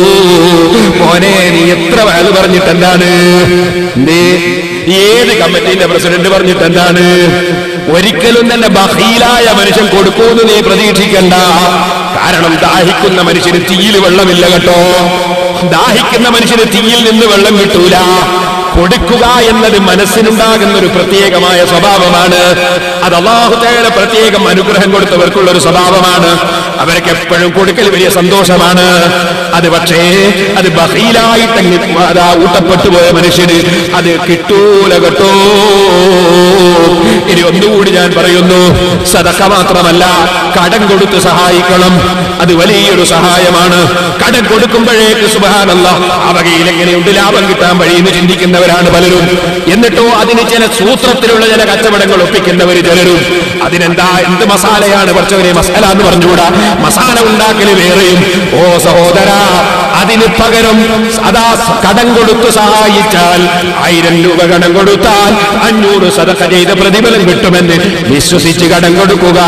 മോനെ നീ എത്ര വയത് പറഞ്ഞിട്ട് എന്താണ് നീ ഏത് കമ്മിറ്റിന്റെ പ്രസിഡന്റ് പറഞ്ഞിട്ട് എന്താണ് ഒരിക്കലും തന്നെ ബഹീലായ മനുഷ്യൻ കൊടുക്കൂന്ന് നീ പ്രതീക്ഷിക്കണ്ട കാരണം ദാഹിക്കുന്ന മനുഷ്യന് തീയിൽ വെള്ളമില്ല കേട്ടോ ദാഹിക്കുന്ന മനുഷ്യന് തീയിൽ നിന്ന് വെള്ളം കിട്ടൂല കൊടുക്കുക എന്നത് മനസ്സിനുണ്ടാകുന്ന ഒരു പ്രത്യേകമായ സ്വഭാവമാണ് അത് അള്ളാഹുത്തേടെ പ്രത്യേകം അനുഗ്രഹം കൊടുത്തവർക്കുള്ള ഒരു സ്വഭാവമാണ് അവർക്ക് എപ്പോഴും കൊടുക്കൽ വലിയ സന്തോഷമാണ് അത് പക്ഷേ അത് ബഹീലായിട്ടെങ്കിൽ അതാ ഊട്ടപ്പെട്ടു പോയ മനുഷ്യന് അത് കിട്ടൂല കേട്ടോ ഇനി ഒന്നുകൂടി ഞാൻ പറയുന്നു സദക്ക മാത്രമല്ല കടം കൊടുത്ത് സഹായിക്കണം അത് വലിയൊരു സഹായമാണ് കടം കൊടുക്കുമ്പോഴേക്ക് സുബഹാനല്ല ആ വകയിൽ എങ്ങനെയുണ്ട് ലാഭം കിട്ടാൻ വഴിയെന്ന് ചിന്തിക്കുന്നവരാണ് പലരും എന്നിട്ടോ അതിന് ചില സൂത്രത്തിലുള്ള ചില കച്ചവടങ്ങൾ ഒപ്പിക്കുന്നവർ ചിലരും അതിനെന്താ എന്ത് മസാലയാണ് കുറച്ചവരെ മസാല എന്ന് പറഞ്ഞുകൂടാ മസാല ഉണ്ടാക്കല് വേറെയും ഓ സഹോദര അതിന് പകരം അതാ കടം കൊടുത്ത് സഹായിച്ചാൽ ആയിരം രൂപ കടം കൊടുത്താൽ അഞ്ഞൂറ് സദക്ക ചെയ്ത പ്രതിഫലം കിട്ടുമെന്ന് വിശ്വസിച്ച് കടം കൊടുക്കുക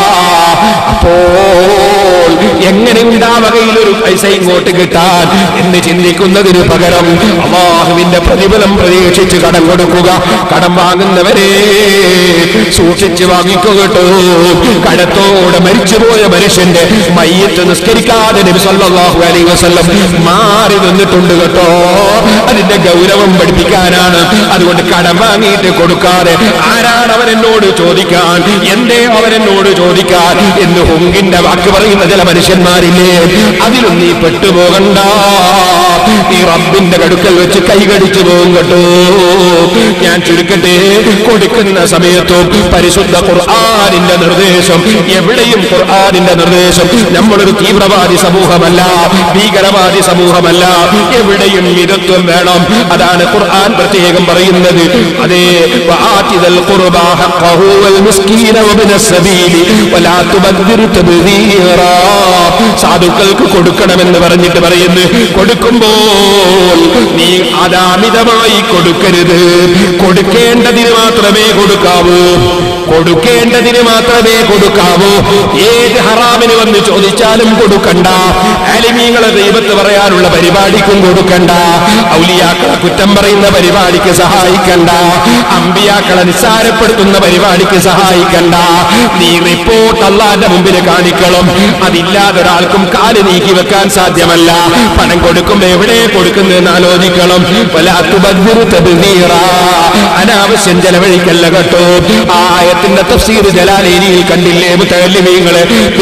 അപ്പോൾ എങ്ങനെയുണ്ട് ആ വകയിൽ ഒരു പൈസ ഇങ്ങോട്ട് കിട്ടാൻ എന്ന് ചിന്തിക്കുന്നതിന് പകരം അള്ളാഹുവിന്റെ പ്രതിഫലം പ്രതീക്ഷിച്ച് കടം കൊടുക്കുക കടം വാങ്ങുന്നവരെ സൂക്ഷിച്ച് വാങ്ങിക്കുക കേട്ടോ കടത്തോടെ മരിച്ചുപോയ മനുഷ്യന്റെ മയ്യത്ത് നിസ്കരിക്കാതെ നബി സല്ലല്ലാഹു അലൈഹി വസല്ലം മാറി നിന്നിട്ടുണ്ട് കേട്ടോ അതിന്റെ ഗൗരവം പഠിപ്പിക്കാനാണ് അതുകൊണ്ട് കടം വാങ്ങിയിട്ട് കൊടുക്കാതെ ആരാണ് അവരെന്നോട് ചോദിക്കാൻ എന്തേ അവരെന്നോട് ചോദിക്കാൻ എന്ന് ഹുങ്കിന്റെ വാക്ക് പറയുന്ന ചില മനുഷ്യന്മാരില്ലേ അതിലും നീ പെട്ടുപോകണ്ട നീ റബ്ബിന്റെ കടുക്കൽ വെച്ച് കൈകടിച്ചു പോകും കേട്ടോ ഞാൻ ചുരുക്കട്ടെ കൊടുക്കുന്ന സമയത്തും പരിശുദ്ധ ഖുർആാനിന്റെ നിർദ്ദേശം എവിടെയും ഖുർആാനിന്റെ നിർദ്ദേശം നമ്മളൊരു തീവ്രവാദി സമൂഹമല്ല ഭീകരവാദി സമൂഹമല്ല എവിടെയും മിതത്വം വേണം അതാണ് ഖുർആൻ പ്രത്യേകം പറയുന്നത് അതേ വആതിദൽ ഖുർബാ ഹഖഹു വൽ മിസ്കീന വബ്ന സബീലി വലാ തുബദ്ദിർ തബ്ദീറാ സാധുക്കൾക്ക് കൊടുക്കണമെന്ന് പറഞ്ഞിട്ട് പറയുന്നു കൊടുക്കുമ്പോൾ നീ അതാമിതമായി കൊടുക്കരുത് കൊടുക്കേണ്ടതിന് മാത്രമേ കൊടുക്കാവൂ കൊടുക്കേണ്ടതിന് മാത്രമേ കൊടുക്കാവൂ ഏത് ഹറാമിന് വന്ന് ചോദിച്ചാലും കൊടുക്കണ്ട അലിമീങ്ങളെ ദൈവത്ത് പറയാനുള്ള പരിപാടിക്കും കൊടുക്കണ്ട ഔലിയാക്കളെ കുറ്റം പറയുന്ന പരിപാടിക്ക് സഹായിക്കണ്ട അമ്പിയാക്കളെ നിസ്സാരപ്പെടുത്തുന്ന പരിപാടിക്ക് സഹായിക്കണ്ട നീ റിപ്പോർട്ട് അള്ളാന്റെ മുമ്പിൽ കാണിക്കണം അതില്ലാതെ ഒരാൾക്കും കാല് നീക്കി വെക്കാൻ സാധ്യമല്ല പണം കൊടുക്കുമ്പോ എവിടെ കൊടുക്കുന്നതെന്ന് ആലോചിക്കണം വലാത്തു ബദ്ദിറു തബ്ദീറാ. അനാവശ്യം ചെലവഴിക്കല്ല കേട്ടോ ആ ആയത്തിന്റെ തഫ്സീർ ജലാലേനിയിൽ കണ്ടില്ലേ മുത്തല്ലിമീങ്ങള്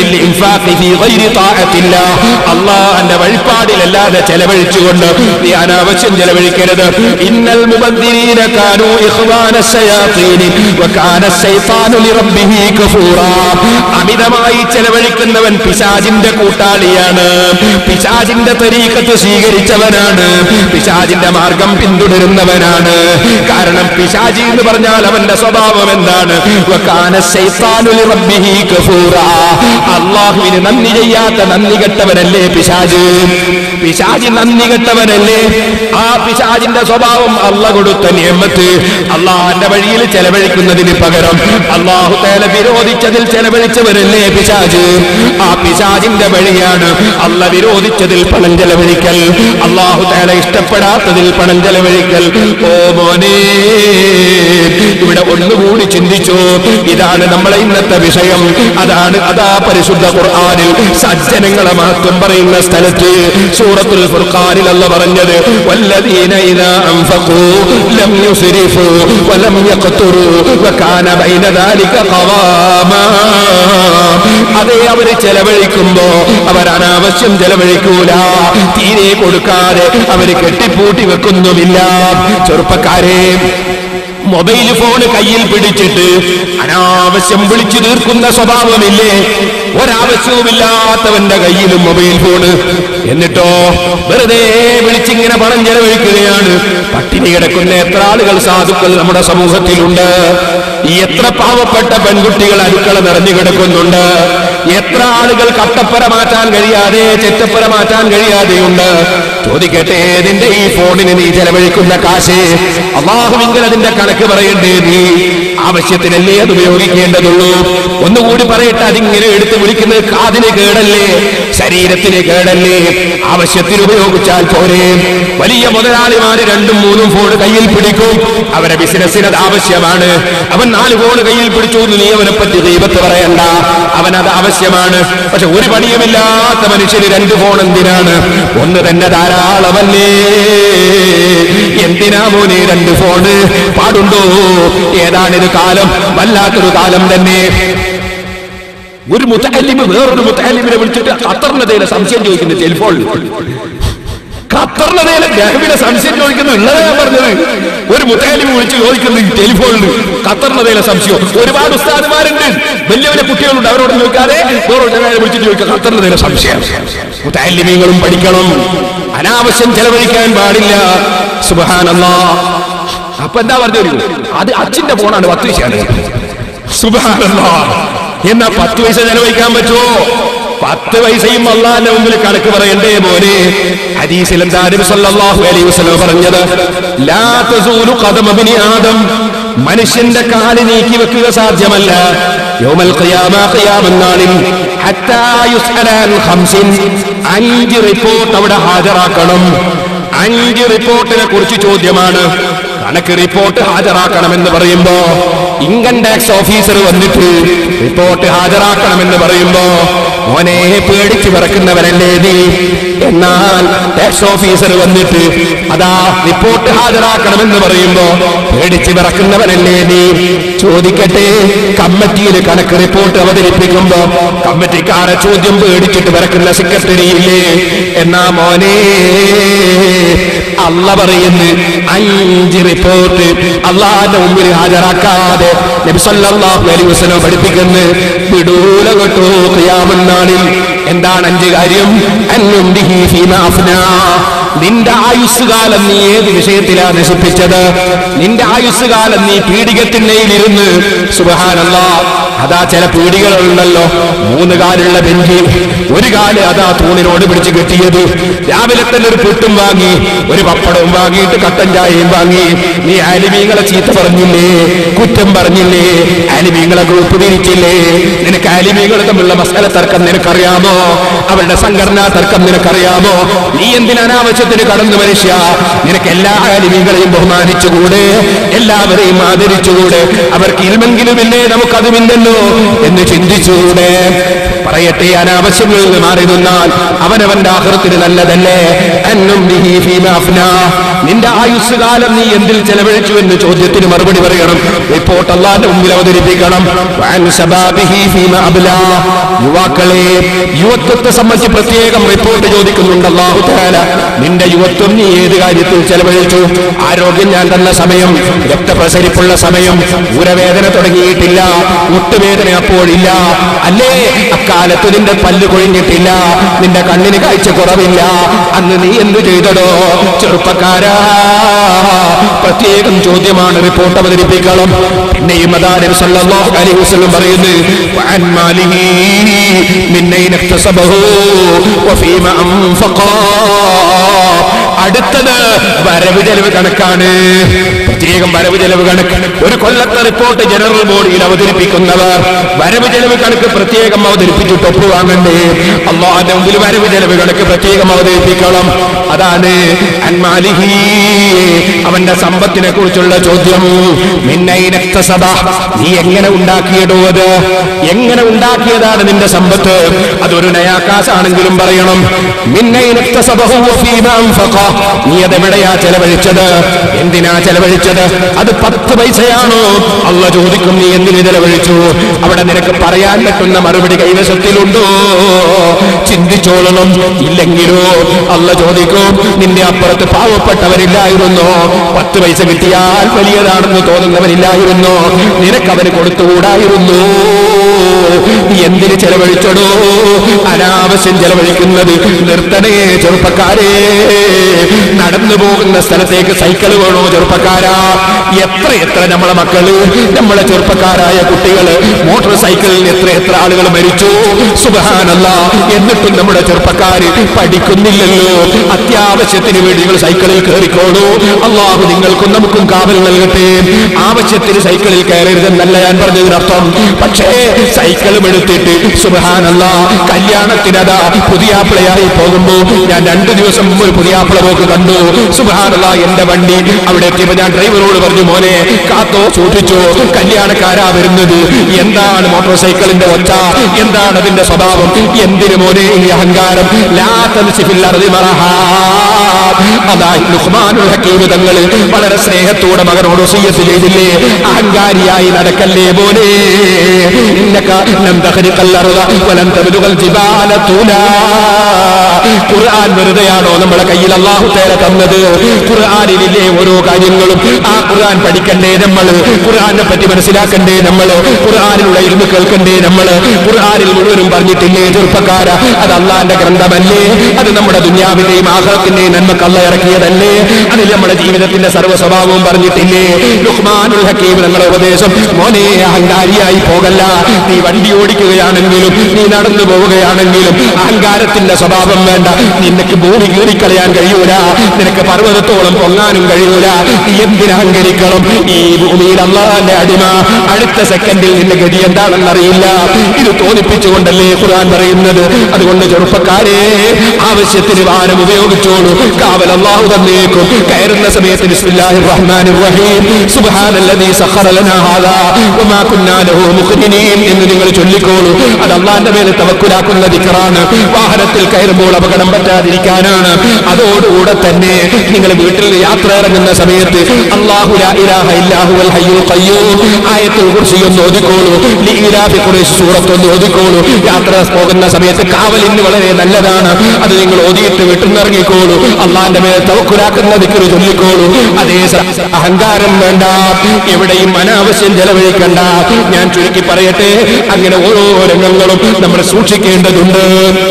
അള്ളാന്റെ വഴിപ്പാടിലല്ലാതെ ചെലവഴിച്ചുകൊണ്ട് നീ അനാവശ്യം ചെലവഴിക്കരുത് ഇന്നൽ മുബദ്ദിരീന കാനൂ ഇഖ്വാന ശയാത്തീനി വകാന ശൈത്താനു ലിറബ്ബിഹി കഫൂറാ അമിതമായി ചെലവഴിക്കുന്നവൻ പിശാചിന്റെ കൂട്ടാളിയാണ് പിശാചിന്റെ തരീക്കത്ത് സ്വീകരിച്ചവനാണ് പിശാചിന്റെ മാർഗം പിന്തുടരുന്നവനാണ് കാരണം പിശാചി എന്ന് പറഞ്ഞാൽ അവന്റെ സ്വഭാവം എന്താണ് വകാന ശൈത്താനു ലിറബ്ബിഹി കഫൂറാ അള്ളാഹുവിന് നന്ദി ചെയ്യാത്ത നന്ദി കെട്ടവനല്ലേ പിശാജ് പിശാജി നന്ദി കെട്ടവനല്ലേ ആ പിശാജിന്റെ സ്വഭാവം അല്ല കൊടുത്ത നിയമത്ത് അള്ളാഹിന്റെ വഴിയിൽ ചെലവഴിക്കുന്നതിന് പകരം അള്ളാഹു തേല വിരോധിച്ചതിൽ ചെലവഴിച്ചവരല്ലേ പിശാജ് ആ പിശാജിന്റെ വഴിയാണ് അല്ല വിരോധിച്ചതിൽ പണം ചെലവഴിക്കൽ അള്ളാഹു തേല ഇഷ്ടപ്പെടാത്തതിൽ പണം ചെലവഴിക്കൽ ഓ മോനെ ഇവിടെ ഒന്നുകൂടി ചിന്തിച്ചു ഇതാണ് നമ്മളെ ഇന്നത്തെ വിഷയം അതാണ് അതാ പരിശുദ്ധ ഖുർആനിൽ സജ്ജനങ്ങളെ മഹത്വം പറയുന്ന സ്ഥലത്ത് സൂറത്തുൽ ഫുർഖാനിൽ അല്ല പറഞ്ഞത് വല്ലദീന ഇദാ അൻഫഖൂ ലം യുസ്രിഫൂ വലം യഖ്തുറൂ വകാന ബൈന ദാലിക ഖവാമാ അതേ അവര് ചെലവഴിക്കുമ്പോ അവർ അനാവശ്യം ചെലവഴിക്കൂല തീരെ കൊടുക്കാതെ അവര് കെട്ടിപ്പൂട്ടി വെക്കുന്നുമില്ല ചെറുപ്പക്കാരെ മൊബൈൽ ഫോൺ കയ്യിൽ പിടിച്ചിട്ട് അനാവശ്യം വിളിച്ചു തീർക്കുന്ന സ്വഭാവമില്ലേ ഒരാവശ്യവുമില്ലാത്തവന്റെ കയ്യിലും മൊബൈൽ ഫോണ് എന്നിട്ടോ വെറുതെ വിളിച്ചിങ്ങനെ പണം ചെലവഴിക്കുകയാണ് പട്ടിണി കിടക്കുന്ന എത്ര ആളുകൾ സാധുക്കൾ നമ്മുടെ സമൂഹത്തിലുണ്ട് ഈ എത്ര പാവപ്പെട്ട പെൺകുട്ടികൾ അടുക്കള നിറഞ്ഞു കിടക്കുന്നുണ്ട് എത്ര ആളുകൾ കട്ടപ്പര മാറ്റാൻ കഴിയാതെ ചെറ്റപ്പര മാറ്റാൻ കഴിയാതെയുണ്ട് ചോദിക്കട്ടെ നിന്റെ ഈ ഫോണിന് നീ ചെലവഴിക്കുന്ന കാശ് അള്ളാഹുവിങ്കൽ അതിന്റെ കണക്ക് പറയണ്ടേ നീ ആവശ്യത്തിനല്ലേ അത് ഉപയോഗിക്കേണ്ടതുള്ളൂ ഒന്നുകൂടി പറയട്ടെ അതിങ്ങനെ എടുത്ത് വിളിക്കുന്നത് കാതിന് കേടല്ലേ ശരീരത്തിന് കേടല്ലേ ആവശ്യത്തിന് ഉപയോഗിച്ചാൽ പോരെ വലിയ മുതലാളിമാര് രണ്ടും മൂന്നും ഫോൺ കയ്യിൽ പിടിക്കും അവരെ ബിസിനസ്സിന് അത് ആവശ്യമാണ് അവൻ നാല് ഫോൺ കയ്യിൽ പിടിച്ചു എന്ന് നീ അവനെ പറ്റി ദൈവത്ത് പറയണ്ട അവൻ അത് ആവശ്യമാണ് പക്ഷെ ഒരു പണിയുമില്ലാത്ത മനുഷ്യന് രണ്ട് ഫോൺ എന്തിനാണ് ഒന്ന് തന്നെ ധാരാളമല്ലേ എന്തിനാ മോനെ രണ്ട് ഫോണ് പാടുണ്ടോ ഏതാണിത് കാലം വല്ലാത്തൊരു കാലം തന്നെ ഒരു മുത്തല്ലിമ് വേറൊരു മുത്തല്ലിമിനെ വിളിച്ചിട്ട് ഖത്തറിനെതിരെ സംശയം ചോദിക്കുന്നു ടെലിഫോണിൽ ഖത്തറിനെതിരെ ഗഹബിനെ സംശയം ചോദിക്കുന്നു ഉള്ളതാ ഞാൻ പറഞ്ഞത് ഒരു മുത്തല്ലിമ് വിളിച്ച് ചോദിക്കുന്നു ടെലിഫോണിൽ ഖത്തറിനെതിരെ സംശയം ഒരുപാട് ഉസ്താദുമാരുണ്ട് വലിയ വലിയ കുട്ടികളുണ്ട് അവരോട് ചോദിക്കാതെ വേറൊരു ജനങ്ങളെ വിളിച്ചിട്ട് ചോദിക്കുക ഖത്തറിനെതിരെ സംശയം മുത്തല്ലിമീങ്ങളും പഠിക്കണം അനാവശ്യം ചെലവഴിക്കാൻ പാടില്ല സുബഹാനല്ലാ അപ്പൊ എന്താ പറഞ്ഞു അത് അച്ഛന്റെ ഫോണാണ് പത്ത് പൈസയാണ് സുബഹാനല്ലാ എന്നാ പത്ത് പൈസ ചെലവഴിക്കാൻ പറ്റുമോ പത്ത് പൈസയും അള്ളാന്റെ മുമ്പിൽ കണക്ക് പറയണ്ടേ മോനെ ഹദീസിൽ എന്താ നബി സല്ലല്ലാഹു അലൈഹി വസല്ലം പറഞ്ഞത് ലാ തസൂലു ഖദമ ബിനി ആദം മനുഷ്യന്റെ കാല് നീക്കി വെക്കുക സാധ്യമല്ല യൗമൽ ഖിയാമ ഖിയാമൻ നാളിൽ ഹത്താ യുസ്അല അൻ ഖംസിൻ അഞ്ച് റിപ്പോർട്ട് അവിടെ ഹാജരാക്കണം അഞ്ച് റിപ്പോർട്ടിനെ കുറിച്ച് ചോദ്യമാണ് കണക്ക് റിപ്പോർട്ട് ഹാജരാക്കണമെന്ന് പറയുമ്പോ ഇൻകം ടാക്സ് ഓഫീസർ വന്നിട്ട് റിപ്പോർട്ട് ഹാജരാക്കണമെന്ന് പറയുമ്പോ മോനെ പേടിച്ച് വിറക്കുന്നവരല്ലേ നീ എന്നാൽ ടാക്സ് ഓഫീസർ വന്നിട്ട് അതാ റിപ്പോർട്ട് ഹാജരാക്കണമെന്ന് പറയുമ്പോ പേടിച്ച് വിറക്കുന്നവനല്ലേ നീ ചോദിക്കട്ടെ കമ്മിറ്റിയിൽ കണക്ക് റിപ്പോർട്ട് അവതരിപ്പിക്കുമ്പോ കമ്മിറ്റിക്കാരെ ചോദ്യം പേടിച്ചിട്ട് വിറക്കുന്ന സെക്രട്ടറി ഇല്ലേ എന്നാ മോനെ അല്ല പറയുന്നു അഞ്ച് റിപ്പോർട്ട് അള്ളാന്റെ മുമ്പിൽ ഹാജരാക്കാതെ നബിസല്ലാഹു അലൈഹി വസല്ലം പഠിപ്പിക്കുന്നു വിടൂല കേട്ടോ ഖിയാമന്നാളിൽ എന്താണ് അഞ്ച് കാര്യം അന്നും ബിഹി ഫീമാ അഫ്നാ. നിന്റെ ആയുസ്സുകാലം നീ ഏത് വിഷയത്തിലാ നശിപ്പിച്ചത് നിന്റെ ആയുസ്സുകാലം നീ പീഡികത്തിണ്ണയിലിരുന്ന് സുബഹാനല്ല അതാ ചില പീഡികളുണ്ടല്ലോ മൂന്ന് കാലുള്ള ബെഞ്ച് ഒരു കാല് അതാ തൂണിനോട് പിടിച്ച് കെട്ടിയത് രാവിലെ തന്നെ ഒരു പുട്ടും വാങ്ങി ഒരു പപ്പടവും വാങ്ങിയിട്ട് കട്ടൻ ചായയും വാങ്ങി നീ ആലിമീങ്ങളെ ചീത്ത പറഞ്ഞില്ലേ കുറ്റം പറഞ്ഞില്ലേ ആലിമീങ്ങളെ ഗ്രൂപ്പ് തിരിച്ചില്ലേ നിനക്ക് ആലിമീങ്ങൾ തമ്മിലുള്ള മസാല തർക്കം നിനക്കറിയാമോ അവരുടെ സംഘടനാ തർക്കം നിനക്കറിയാമോ നീ എന്തിന് അനാവശ്യത്തിന് കടന്നു മനുഷ്യ നിനക്ക് എല്ലാ ആലിമീങ്ങളെയും ബഹുമാനിച്ചുകൂടെ എല്ലാവരെയും ആദരിച്ചുകൂടെ അവർക്ക് ഇൽമെങ്കിലുമില്ലേ നമുക്കതുമില്ലല്ലോ എന്ന് ചിന്തിച്ചുകൂടെ പറയട്ടെ അനാവശ്യങ്ങളിൽ നിന്ന് മാറി നിന്നാൽ അവനവന്റെ ആഹൃത്തിന് നല്ലതല്ലേ അന്നും ബിഹി ഫീമാ അഫ്നാ. നിന്റെ ആയുസ്സുകാലം നീ എന്തിൽ ചെലവഴിച്ചു എന്ന് ചോദ്യത്തിന് മറുപടി പറയണം റിപ്പോർട്ട് അള്ളാന്റെ മുമ്പിൽ അവതരിപ്പിക്കണം വഅൻ ശബാബിഹി ഫീമാ അബ്ലാ. യുവാക്കളെ യുവത്വത്തെ സംബന്ധിച്ച് പ്രത്യേകം റിപ്പോർട്ട് ചോദിക്കുന്നുണ്ട് അള്ളാഹു തആല നിന്റെ യുവത്വം നീ ഏത് കാര്യത്തിൽ ചെലവഴിച്ചു ആരോഗ്യം ഞാൻ തന്ന സമയം രക്തപ്രസരിപ്പുള്ള സമയം ഉരവേദന തുടങ്ങിയിട്ടില്ല മുട്ടുവേദന അപ്പോഴില്ല അല്ലേ അക്കാലത്ത് നിന്റെ പല്ല് കൊഴിഞ്ഞിട്ടില്ല നിന്റെ കണ്ണിന് കാഴ്ച കുറവില്ല അന്ന് നീ എന്തു ചെയ്തടോ ചെറുപ്പക്കാരാ പ്രത്യേകം ചോദ്യമാണ് റിപ്പോർട്ട് അവതരിപ്പിക്കണം പിന്നെയും അതാ നബി സല്ലല്ലാഹു അലൈഹി വസല്ലം പറയുന്നു വഅൻ മാലിഹി മിന്നൈന ഇക്തസബഹു വഫീമ അൻഫഖാ അടുത്തത് വരവ് ചെലവ് കണക്കാണ് പ്രത്യേകം വരവ് ചെലവ് കണക്ക് ഒരു കൊല്ലത്തെ റിപ്പോർട്ട് ജനറൽ ബോഡിയിൽ അവതരിപ്പിക്കുന്നവർ വരവ് ചെലവ് കണക്ക് പ്രത്യേകം അവതരിപ്പിച്ചിട്ട് ഒപ്പ് വാങ്ങണ്ടേ അള്ളാന്റെ മുമ്പിൽ വരവ് ചെലവ് കണക്ക് പ്രത്യേകം അവതരിപ്പിക്കണം അതാണ് അൻമാലിഹി അവന്റെ സമ്പത്തിനെ കുറിച്ചുള്ള ചോദ്യം മിന്നൈനക്തസഭ നീ എങ്ങനെ ഉണ്ടാക്കിയിടോ അത് എങ്ങനെ ഉണ്ടാക്കിയതാണ് നിന്റെ സമ്പത്ത് അതൊരു നയാക്കാശാണെങ്കിലും പറയണം മിന്നൈനക്തസഭഹു വഫീമാ അൻഫഖ. നീ അതെവിടെയാ ചെലവഴിച്ചത് എന്തിനാ ചെലവഴിച്ചത് അത് പത്ത് പൈസയാണോ അല്ല ചോദിക്കും നീ എന്തിന് ചെലവഴിച്ചു അവിടെ നിനക്ക് പറയാൻ പറ്റുന്ന മറുപടി കൈവശത്തിലുണ്ടോ ചിന്തിച്ചോളണം ഇല്ലെങ്കിലോ അല്ല ചോദിക്കും നിന്റെ അപ്പുറത്ത് പാവപ്പെട്ടവരില്ലായിരുന്നോ പത്ത് പൈസ കിട്ടിയാൽ വലിയതാണെന്ന് തോന്നുന്നവരില്ലായിരുന്നോ നിനക്ക് അവന് കൊടുത്തുകൂടായിരുന്നു നീ എന്തിന് ചെലവഴിച്ചടോ അനാവശ്യം ചെലവഴിക്കുന്നത് നിർത്തണേ ചെറുപ്പക്കാരേ നടന്നു പോകുന്ന സ്ഥലത്തേക്ക് സൈക്കിൾ വേണോ ചെറുപ്പക്കാരാ എത്ര എത്ര നമ്മളെ മക്കള് നമ്മളെ ചെറുപ്പക്കാരായ കുട്ടികള് മോട്ടോർ സൈക്കിളിൽ എത്ര എത്ര ആളുകൾ മരിച്ചു സുബഹാനല്ല എന്നിട്ടും നമ്മുടെ ചെറുപ്പക്കാര് പഠിക്കുന്നില്ലല്ലോ അത്യാവശ്യത്തിന് വേണ്ടി നിങ്ങൾ സൈക്കിളിൽ കയറിക്കോളൂ അള്ളാഹു നിങ്ങൾക്കും നമുക്കും കാവൽ നൽകട്ടെ ആവശ്യത്തിന് സൈക്കിളിൽ കയറരുതെന്നല്ല ഞാൻ പറഞ്ഞതിനർത്ഥം പക്ഷേ സൈക്കിളും എടുത്തിട്ട് സുബഹാനല്ല കല്യാണത്തിനതാ പുതിയാപ്പിളയായി പോകുമ്പോ ഞാൻ രണ്ടു ദിവസം മുമ്പ് ഒരു പുതിയാപ്പിള പോക്ക് കണ്ടു സുബഹാനല്ല എന്റെ വണ്ടി അവിടെ എത്തിയപ്പോ ഞാൻ ഡ്രൈവറോട് പറഞ്ഞു മോനെ കാത്തോ സൂക്ഷിച്ചോ കല്യാണക്കാരാ വരുന്നത് എന്താണ് മോട്ടോർ സൈക്കിളിന്റെ ഒച്ച എന്താണ് അതിന്റെ സ്വഭാവം എന്തിനു മോനെ ഈ അഹങ്കാരം ലാ തൻസിഫിൽ അർളി മറഹാ. അതായി ലുഹ്മാനുൽ ഹക്കീം തങ്ങൾ വളരെ സ്നേഹത്തോടെ മകനോട് വസിയ്യത്ത് ചെയ്തില്ലേ അഹങ്കാരിയായി നടക്കല്ലേ മോനെ ഇന്നക ലം തഖ്രിഖൽ അർള വലൻ തബ്ലുഗൽ ജിബാല തൂലാ ഖുർആൻ വെറുതെയാണോ നമ്മളെ കയ്യിൽ അള്ളാഹു തേര തന്നത് ഖുർആനിലെ ഓരോ കാര്യങ്ങളും ആ ഖുർആൻ പഠിക്കണ്ടേ നമ്മൾ ഖുർആനെ പറ്റി മനസ്സിലാക്കണ്ടേ നമ്മൾ ഖുർആനിലുള്ള ഇരുന്ന് കേൾക്കണ്ടേ നമ്മൾ ഖുർആനിൽ മുഴുവനും പറഞ്ഞിട്ടില്ലേ ചെറുപ്പക്കാര അത് അള്ളാന്റെ ഗ്രന്ഥമല്ലേ അത് നമ്മുടെ ദുന്യാവിന്റെയും ആഹ്ലത്തിന്റെയും നന്മക്ക് അല്ല ഇറക്കിയതല്ലേ അതിൽ നമ്മുടെ ജീവിതത്തിന്റെ സർവ്വ സ്വഭാവവും പറഞ്ഞിട്ടില്ലേ ലുഹ്മാനുൽ ഹക്കീം നമ്മളെ ഉപദേശം മോനെ അഹങ്കാരിയായി പോകല്ല നീ വണ്ടി ഓടിക്കുകയാണെങ്കിലും നീ നടന്നു പോവുകയാണെങ്കിലും അഹങ്കാരത്തിന്റെ സ്വഭാവം വേണ്ട നിനക്ക് ഭൂമി കീറിക്കളയാൻ കഴിയൂല നിനക്ക് പർവ്വതത്തോളം പൊങ്ങാനും കഴിയൂല നീ എന്ത് എന്തിന് അഹങ്കരിക്കണം ഈ ഭൂമിയിൽ അള്ളാന്റെ അടിമ അടുത്ത സെക്കൻഡിൽ നിന്റെ ഗതി എന്താണെന്നറിയില്ല ഇത് തോന്നിപ്പിച്ചുകൊണ്ടല്ലേ ഖുർആൻ പറയുന്നത് അതുകൊണ്ട് ചെറുപ്പക്കാരെ ആവശ്യത്തിന് വാരം ഉപയോഗിച്ചോളൂ കാവൽ അള്ളാഹു തന്നേക്കും കയറുന്ന സമയത്ത് ബിസ്മില്ലാഹിർ റഹ്മാനിർ റഹീം സുബ്ഹാനല്ലദീ സഖറ ലനാ ഹാദാ വമാ കുന്നാ ലഹു മുഖ്രിനീൻ എന്ന് നിങ്ങൾ ചൊല്ലിക്കോളൂ അത് അള്ളാന്റെ മേലെ തവക്കുലാക്കുന്ന ദിക്റാണ് വാഹനത്തിൽ കയറുമ്പോൾ അപകടം പറ്റാതിരിക്കാനാണ് അതോടുകൂടെ തന്നെ നിങ്ങൾ വീട്ടിൽ യാത്ര ഇറങ്ങുന്ന സമയത്ത് അല്ലാഹു ലാ ഇലാഹ ഇല്ലാഹു അൽ ഹയ്യുൽ ഖയ്യൂം ആയത്തുൽ കുർസി ഒന്ന് ഓതിക്കോളൂ ലീലാഫി ഖുറൈശ് സൂറത്ത് ഒന്ന് ഓതിക്കോളൂ യാത്ര പോകുന്ന സമയത്ത് കാവലിന് വളരെ നല്ലതാണ് അത് നിങ്ങൾ ഓതിയിട്ട് വീട്ടിൽ നിന്ന് ഇറങ്ങിക്കോളൂ അള്ളാന്റെ മേലെ തവക്കുലാക്കുന്ന ദിക്റ് ചൊല്ലിക്കോളൂ അതേ സ- അഹങ്കാരം വേണ്ട എവിടെയും അനാവശ്യം ചെലവഴിക്കണ്ട ഞാൻ ചുരുക്കി പറയട്ടെ അങ്ങനെ ഓരോ രംഗങ്ങളും നമ്മൾ സൂക്ഷിക്കേണ്ടതുണ്ട്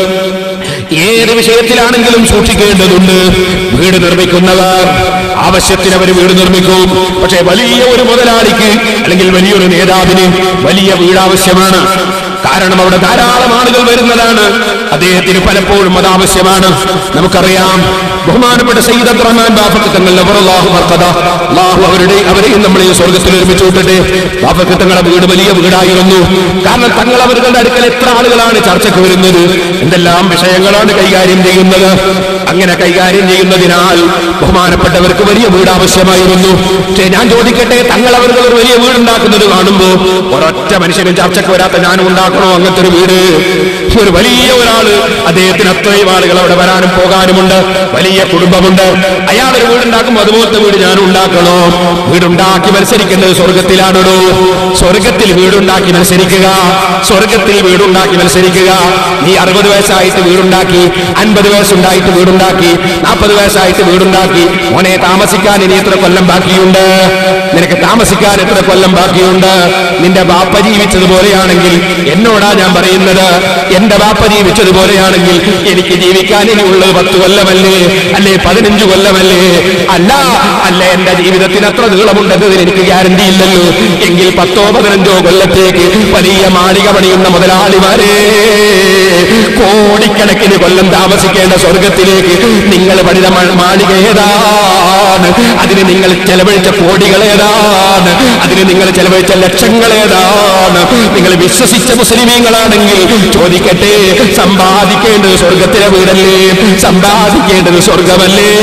ഏത് വിഷയത്തിലാണെങ്കിലും സൂക്ഷിക്കേണ്ടതുണ്ട് വീട് നിർമ്മിക്കുന്നവർ ആവശ്യത്തിന് അവർ വീട് നിർമ്മിക്കും പക്ഷേ വലിയ ഒരു മുതലാളിക്ക് അല്ലെങ്കിൽ വലിയൊരു നേതാവിന് വലിയ വീട് ആവശ്യമാണ് കാരണം അവിടെ ധാരാളം ആളുകൾ വരുന്നതാണ് അദ്ദേഹത്തിന് പലപ്പോഴും അത് ആവശ്യമാണ് നമുക്കറിയാം ബഹുമാനപ്പെട്ട സയ്യിദ് അബ്ദുറഹ്മാൻ ബാഫക്ക് തങ്ങൾ അള്ളാഹു ബർക്കത അള്ളാഹു അവരുടെ അവരെയും നമ്മൾ ഈ സ്വർഗത്തിൽ ഒരുമിച്ച് വിട്ടിട്ട് ബാഫക്ക് തങ്ങളുടെ വീട് വലിയ വീടായിരുന്നു കാരണം തങ്ങൾ അവരുടെ അടുക്കൽ എത്ര ആളുകളാണ് ചർച്ചയ്ക്ക് വരുന്നത് എന്തെല്ലാം വിഷയങ്ങളാണ് കൈകാര്യം ചെയ്യുന്നത് അങ്ങനെ കൈകാര്യം ചെയ്യുന്നതിനാൽ ബഹുമാനപ്പെട്ടവർക്ക് വലിയ വീട് ആവശ്യമായിരുന്നു പക്ഷേ ഞാൻ ചോദിക്കട്ടെ തങ്ങൾ അവർ ഒരു വലിയ വീടുണ്ടാക്കുന്നത് കാണുമ്പോൾ ഒരൊറ്റ മനുഷ്യനും ചർച്ചയ്ക്ക് വരാത്ത ഞാനും ഉണ്ടാക്കണോ അങ്ങനത്തെ ഒരു വീട് ഒരു വലിയ ഒരാള് അദ്ദേഹത്തിന് അത്രയും ആളുകൾ അവിടെ വരാനും പോകാനുമുണ്ട് വലിയ കുടുംബമുണ്ട് അയാൾ ഒരു വീടുണ്ടാക്കുമ്പോൾ അതുപോലത്തെ വീട് ഞാൻ ഉണ്ടാക്കണോ വീടുണ്ടാക്കി മത്സരിക്കുന്നത് സ്വർഗത്തിലാണോ സ്വർഗത്തിൽ വീടുണ്ടാക്കി മത്സരിക്കുക സ്വർഗത്തിൽ വീടുണ്ടാക്കി മത്സരിക്കുക നീ അറുപത് വയസ്സായിട്ട് വീടുണ്ടാക്കി അൻപത് വയസ്സുണ്ടായിട്ട് വീടുണ്ടാക്കി നാൽപ്പത് വയസ്സായിട്ട് വീടുണ്ടാക്കി മോനെ താമസിക്കാൻ ഇനി എത്ര കൊല്ലം ബാക്കിയുണ്ട് നിനക്ക് താമസിക്കാൻ എത്ര കൊല്ലം ബാക്കിയുണ്ട് നിന്റെ ബാപ്പ ജീവിച്ചതുപോലെയാണെങ്കിൽ എന്നോടാ ഞാൻ പറയുന്നത് എന്റെ ബാപ്പ ജീവിച്ചതുപോലെയാണെങ്കിൽ എനിക്ക് ജീവിക്കാൻ ഇനിയുള്ളത് പത്ത് കൊല്ലമല്ലേ അല്ലേ പതിനഞ്ച് കൊല്ലമല്ലേ അല്ല അല്ല എന്റെ ജീവിതത്തിന് അത്ര നീളമുണ്ടെന്നതിന് എനിക്ക് ഗ്യാരണ്ടി ഇല്ലല്ലോ എങ്കിൽ പത്തോ പതിനഞ്ചോ കൊല്ലത്തേക്ക് വലിയ മാളിക പണിയുന്ന മുതലാളിമാരെ കോടിക്കണക്കിന് കൊല്ലം താമസിക്കേണ്ട സ്വർഗത്തിലേക്ക് നിങ്ങൾ പണിത മ- മാളിക ഏതാണ് അതിന് നിങ്ങൾ ചെലവഴിച്ച കോടികൾ ഏതാണ് അതിന് നിങ്ങൾ ചെലവഴിച്ച ലക്ഷങ്ങൾ ഏതാണ് നിങ്ങൾ വിശ്വസിച്ച മുസ്ലിമീങ്ങളാണെങ്കിൽ ചോദിക്കട്ടെ സമ്പാദിക്കേണ്ടത് സ്വർഗത്തിലെ വീടല്ലേ സമ്പാദിക്കേണ്ടത് സ്വർഗമല്ലേ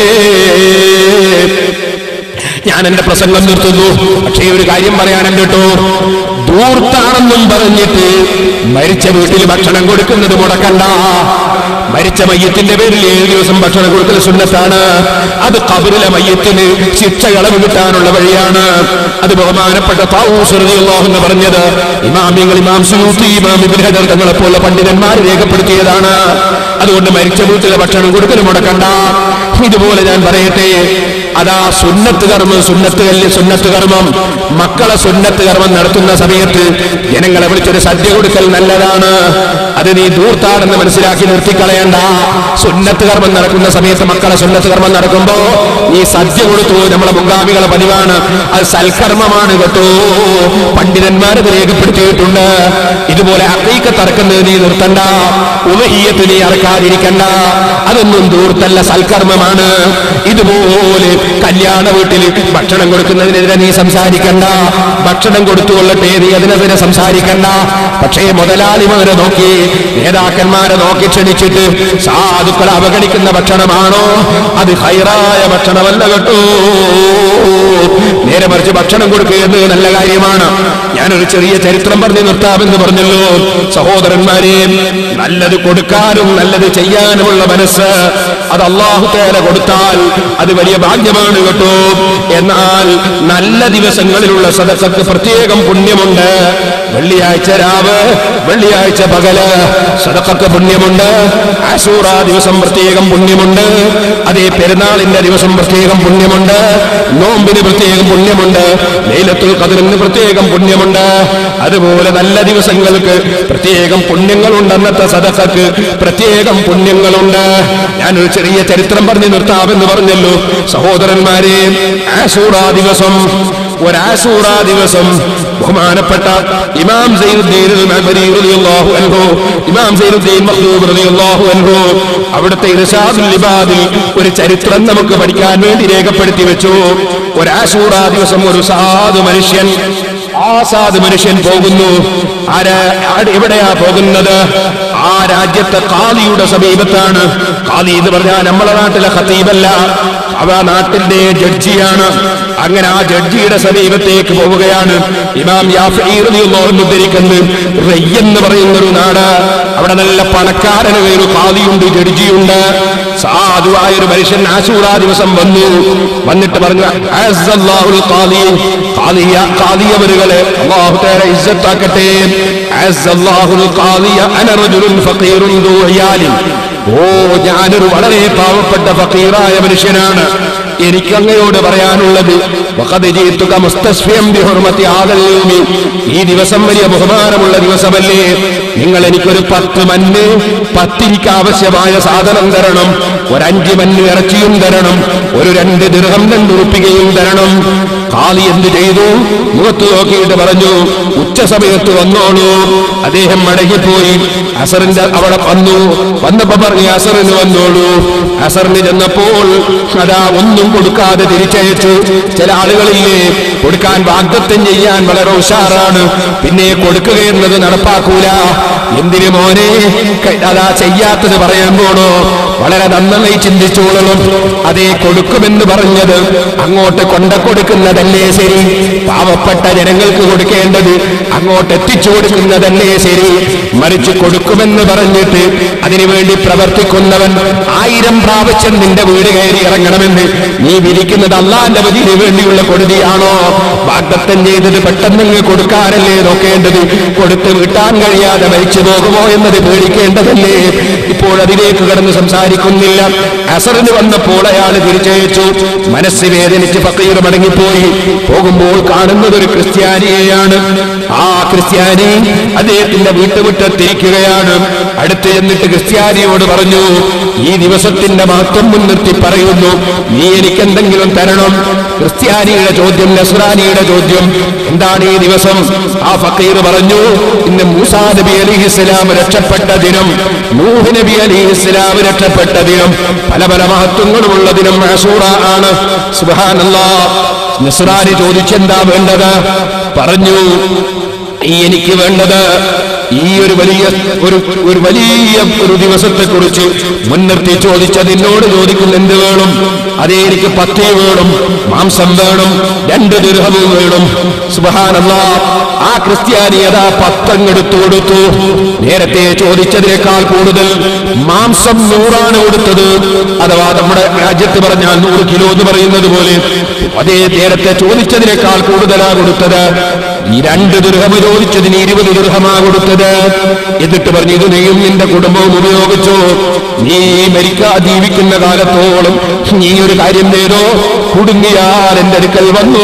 ഞാൻ എന്റെ പ്രസംഗം നിർത്തുന്നു പക്ഷേ ഒരു കാര്യം പറയാനുണ്ട് കേട്ടോ ദൂർത്താണെന്നും പറഞ്ഞിട്ട് മരിച്ച വീട്ടിൽ ഭക്ഷണം കൊടുക്കുന്നത് മുടക്കണ്ട മരിച്ച മയ്യത്തിന്റെ പേരിൽ ഏഴ് ദിവസം ഭക്ഷണം കൊടുക്കൽ സുന്നത്താണ് അത് കബറിലെ മയ്യത്തിന് ശിക്ഷ കളവ് കിട്ടാനുള്ള വഴിയാണ് അത് ബഹുമാനപ്പെട്ട താവൂസ്വറിയാഹു എന്ന് പറഞ്ഞത് ഇമാമിങ്ങൾ ഇമാം സൂത്തി ഇമാം ഇബ്നു ഹജർ തങ്ങളെ പോലെ പണ്ഡിതന്മാർ രേഖപ്പെടുത്തിയതാണ് അതുകൊണ്ട് മരിച്ച വീട്ടിലെ ഭക്ഷണം കൊടുക്കൽ മുടക്കണ്ട ഇതുപോലെ ഞാൻ പറയട്ടെ അതാ സുന്നത്ത് കർമ്മം സുന്നത്ത് കല്ല് സുന്നത്ത് കർമ്മം മക്കളെ സുന്നത്ത് കർമ്മം നടത്തുന്ന സമയത്ത് ജനങ്ങളെ വിളിച്ചൊരു സദ്യ കൊടുക്കൽ നല്ലതാണ് അത് നീ ദൂർത്താണെന്ന് മനസ്സിലാക്കി നിർത്തിക്കളയണ്ട സുന്നത്ത് കർമ്മം നടക്കുന്ന സമയത്ത് മക്കളെ സുന്നത്ത് കർമ്മം നടക്കുമ്പോ നീ സദ്യ കൊടുത്തു നമ്മളെ മുൻഗാമികളെ പതിവാണ് അത് സൽക്കർമ്മമാണ് കേട്ടോ പണ്ഡിതന്മാരത് രേഖപ്പെടുത്തിയിട്ടുണ്ട് ഇതുപോലെ അക്കൈക്ക തറക്കുന്നത് നീ നിർത്തണ്ട ഉമഹിയത്ത് നീ അറക്കാതിരിക്കണ്ട അതൊന്നും ദൂർത്തല്ല സൽക്കർമ്മമാണ് ഇതുപോലെ കല്യാണ വീട്ടിൽ ഭക്ഷണം കൊടുക്കുന്നതിനെതിരെ നീ സംസാരിക്കണ്ട ഭക്ഷണം കൊടുത്തുകൊള്ളട്ടെ നീ അതിനെതിരെ സംസാരിക്കണ്ട പക്ഷേ മുതലാളിമാരെ നോക്കി നേതാക്കന്മാരെ നോക്കി ക്ഷണിച്ചിട്ട് സാധുക്കളെ അവഗണിക്കുന്ന ഭക്ഷണമാണോ അത് ഹൈറായ ഭക്ഷണമല്ല കേട്ടോ നേരെ മറിച്ച് ഭക്ഷണം കൊടുക്കുക എന്നത് നല്ല കാര്യമാണ് ഞാനൊരു ചെറിയ ചരിത്രം പറഞ്ഞു നിർത്താമെന്ന് പറഞ്ഞല്ലോ സഹോദരന്മാരെ നല്ലത് കൊടുക്കാനും നല്ലത് ചെയ്യാനുമുള്ള മനസ്സ് അത് അള്ളാഹു തേല കൊടുത്താൽ അത് വലിയ ഭാഗ്യമാണ് കേട്ടോ എന്നാൽ നല്ല ദിവസങ്ങളിലുള്ള സദസ്സക്ക് പ്രത്യേകം പുണ്യമുണ്ട് വെള്ളിയാഴ്ച രാവ് വെള്ളിയാഴ്ച പകല് സദക്കക്ക് പുണ്യമുണ്ട് ആശൂറ ദിവസം പ്രത്യേകം പുണ്യമുണ്ട് അതേ പെരുന്നാളിന്റെ ദിവസം പ്രത്യേകം പുണ്യമുണ്ട് നോമ്പിന് പ്രത്യേകം പുണ്യമുണ്ട് ലൈലത്തുൽ ഖദറിന് പ്രത്യേകം പുണ്യമുണ്ട് അതുപോലെ നല്ല ദിവസങ്ങൾക്ക് പ്രത്യേകം പുണ്യങ്ങളുണ്ട് അന്നത്തെ സദക്കക്ക് പ്രത്യേകം പുണ്യങ്ങളുണ്ട് ഞാനൊരു ചെറിയ ചരിത്രം പറഞ്ഞു നിർത്താമെന്ന് പറഞ്ഞല്ലോ സഹോദരന്മാരെ ആശൂറ ദിവസം ഒരാസൂറ ദിവസം ബഹുമാനപ്പെട്ട ഇമാം സൈനുദ്ദീൻ അൽ-മഅ്ബരി റളിയല്ലാഹു അൻഹു ഇമാം സൈനുദ്ദീൻ മഖ്ദൂം റളിയല്ലാഹു അൻഹു അവിടുത്തെ ഇർശാദുൽ ലിബാദിൽ ഒരു ചരിത്രം നമുക്ക് പഠിക്കാൻ വേണ്ടി രേഖപ്പെടുത്തി വെച്ചു ഒരാശൂറ ദിവസം ഒരു സാധു മനുഷ്യൻ ആ സാധു മനുഷ്യൻ പോകുന്നു ആരാ ആര് എവിടെയാ പോകുന്നത് ആ രാജ്യത്തെ കാളിയുടെ സമീപത്താണ് കാളി എന്ന് പറഞ്ഞാൽ നമ്മളെ നാട്ടിലെ ഖത്തീബല്ല അവ നാട്ടിന്റെ ജഡ്ജിയാണ് അങ്ങനെ ആ ജഡ്ജിയുടെ സമീപത്തേക്ക് പോവുകയാണ് ഇമാം യാഫീറിയുള്ളവൻ ഉദ്ധരിക്കുന്നു റയ്യ് എന്ന് പറയുന്ന ഒരു നാട് അവിടെ നല്ല പണക്കാരന് ഒരു കാളിയുണ്ട് ജഡ്ജിയുണ്ട് സാധുവായ ഒരു മനുഷ്യൻ ആശൂറാ ദിവസം വന്നു വന്നിട്ട് പറഞ്ഞു "അസ്സല്ലാഹുൽ ഖാദി ഖാദിയ ഖാദിയവരുകളെ അല്ലാഹു തആല ഇസ്സത്താക്കട്ടെ അസ്സല്ലാഹുൽ ഖാദിയ അന റജുലുൻ ഫഖീറുൻ ദൂ ഇയാലിൻ ഓ ഞാനൊരു വളരെ പാവപ്പെട്ട ഫക്കീറായ മനുഷ്യനാണ് എനിക്ക് അങ്ങയോട് പറയാനുള്ളത് വഖദ് ജീത്തുക മുസ്തസ്ഫിയം ബിഹുർമത്തി ആദൽ യൗമി. ഈ ദിവസം വലിയ ബഹുമാനമുള്ള ദിവസമല്ലേ നിങ്ങൾ എനിക്കൊരു പത്ത് മഞ്ഞ് പത്തിരിക്ക് ആവശ്യമായ സാധനം തരണം ഒരഞ്ച് മഞ്ഞ് ഇറച്ചിയും തരണം ഒരു രണ്ട് ദീർഘം രണ്ട് ഉറുപ്പികയും തരണം കാളി എന്ത് ചെയ്തു മുഖത്ത് നോക്കിയിട്ട് പറഞ്ഞു ഉച്ച സമയത്ത് വന്നോളൂ അദ്ദേഹം മടങ്ങിപ്പോയി അസറിന്റെ അവിടെ വന്നു വന്നപ്പോ പറഞ്ഞു അസറിന് വന്നോളൂ അസറിന് ചെന്നപ്പോൾ അതാ ഒന്നും കൊടുക്കാതെ തിരിച്ചയച്ചു ചില ആളുകളില്ലേ കൊടുക്കാൻ വാഗ്ദത്തം ചെയ്യാൻ വളരെ ഉഷാറാണ് പിന്നെ കൊടുക്കുക എന്നത് നടപ്പാക്കൂല എന്തിനു മോനെ ക- അതാ ചെയ്യാത്തത് പറയുമ്പോഴോ വളരെ നന്നായി ചിന്തിച്ചോളണം അതേ കൊടുക്കുമെന്ന് പറഞ്ഞത് അങ്ങോട്ട് കൊണ്ട കൊടുക്കുന്നതല്ലേ ശരി പാവപ്പെട്ട ജനങ്ങൾക്ക് കൊടുക്കേണ്ടത് അങ്ങോട്ട് എത്തിച്ചു കൊടുക്കുന്നതല്ലേ ശരി മറിച്ച് കൊടുക്കുമെന്ന് പറഞ്ഞിട്ട് അതിനുവേണ്ടി പ്രവർത്തിക്കുന്നവൻ ആയിരം പ്രാവശ്യം നിന്റെ വീട് കയറി ഇറങ്ങണമെന്ന് നീ വിരിക്കുന്നത് അള്ളാന്റെ വതിന് വേണ്ടിയുള്ള കൊടുതിയാണോ വാഗ്ദത്തം ചെയ്തത് പെട്ടെന്ന് കൊടുക്കാനല്ലേ നോക്കേണ്ടത് കൊടുത്ത് വീട്ടാൻ കഴിയാതെ മരിച്ചു പോകുമോ എന്നത് പേടിക്കേണ്ടതല്ലേ ഇപ്പോൾ അതിലേക്ക് കടന്ന് സംസാരിക്കുന്നില്ല അസറിന് വന്നപ്പോൾ അയാൾ തിരിച്ചയച്ചു മനസ്സ് വേദനിച്ച് ഫക്കീർ മടങ്ങിപ്പോയി പോകുമ്പോൾ കാണുന്നത് ഒരു ക്രിസ്ത്യാനിയെയാണ് ആ ക്രിസ്ത്യാനി അദ്ദേഹത്തിന്റെ വീട്ടുമുറ്റത്തിരിക്കുകയാണ് അടുത്ത് ചെന്നിട്ട് ക്രിസ്ത്യാനിയോട് പറഞ്ഞു ഈ ദിവസത്തിന്റെ മഹത്വം മുൻനിർത്തി പറയുന്നു നീ എനിക്ക് എന്തെങ്കിലും തരണം ക്രിസ്ത്യാനിയുടെ ചോദ്യം നസ്രാനിയുടെ ചോദ്യം എന്താണ് ഈ ദിവസം ആ ഫക്കീർ പറഞ്ഞു ഇന്ന് മൂസാ നബി അലി ഇസ്ലാം രക്ഷപ്പെട്ട ദിനം നൂഹ് നബി അലി ഇസ്ലാം രക്ഷപ്പെട്ട ദിനം പല പല മഹത്വങ്ങളുമുള്ള ദിനം ആശൂറ ആണ് സുബാനല്ലാ നസ്രാനി ചോദിച്ചെന്താ വേണ്ടത് പറഞ്ഞു ഈ എനിക്ക് വേണ്ടത് ഈ ഒരു വലിയ ഒരു ഒരു വലിയ ഒരു ദിവസത്തെ കുറിച്ച് മുൻനിർത്തി ചോദിച്ചത് എന്നോട് ചോദിക്കുന്ന എന്ത് വേണം അതേ എനിക്ക് പത്തേ വേണം മാംസം വേണം രണ്ട് ദീർഘവും വേണം സുബഹാനല്ല ആ ക്രിസ്ത്യാനി അതാ പത്തങ്ങെടുത്തു കൊടുത്തു നേരത്തെ ചോദിച്ചതിനേക്കാൾ കൂടുതൽ മാംസം നൂറാണ് കൊടുത്തത് അഥവാ നമ്മുടെ രാജ്യത്ത് പറഞ്ഞാൽ നൂറ് കിലോ എന്ന് പറയുന്നത് പോലെ അതേ നേരത്തെ ചോദിച്ചതിനേക്കാൾ കൂടുതലാ കൊടുത്തത് ഈ രണ്ട് ദുർഹമ ചോദിച്ചതിന് ഇരുപത് ദുർഹമാ കൊടുത്തത് എന്നിട്ട് പറഞ്ഞു ഇത് നീയും നിന്റെ കുടുംബവും ഉപയോഗിച്ചോ നീ മരിക്കാ ജീവിക്കുന്ന കാലത്തോളം നീ ഒരു കാര്യം ചെയ്തോ കുടുങ്ങിയാൽ എന്റെ അടുക്കൽ വന്നു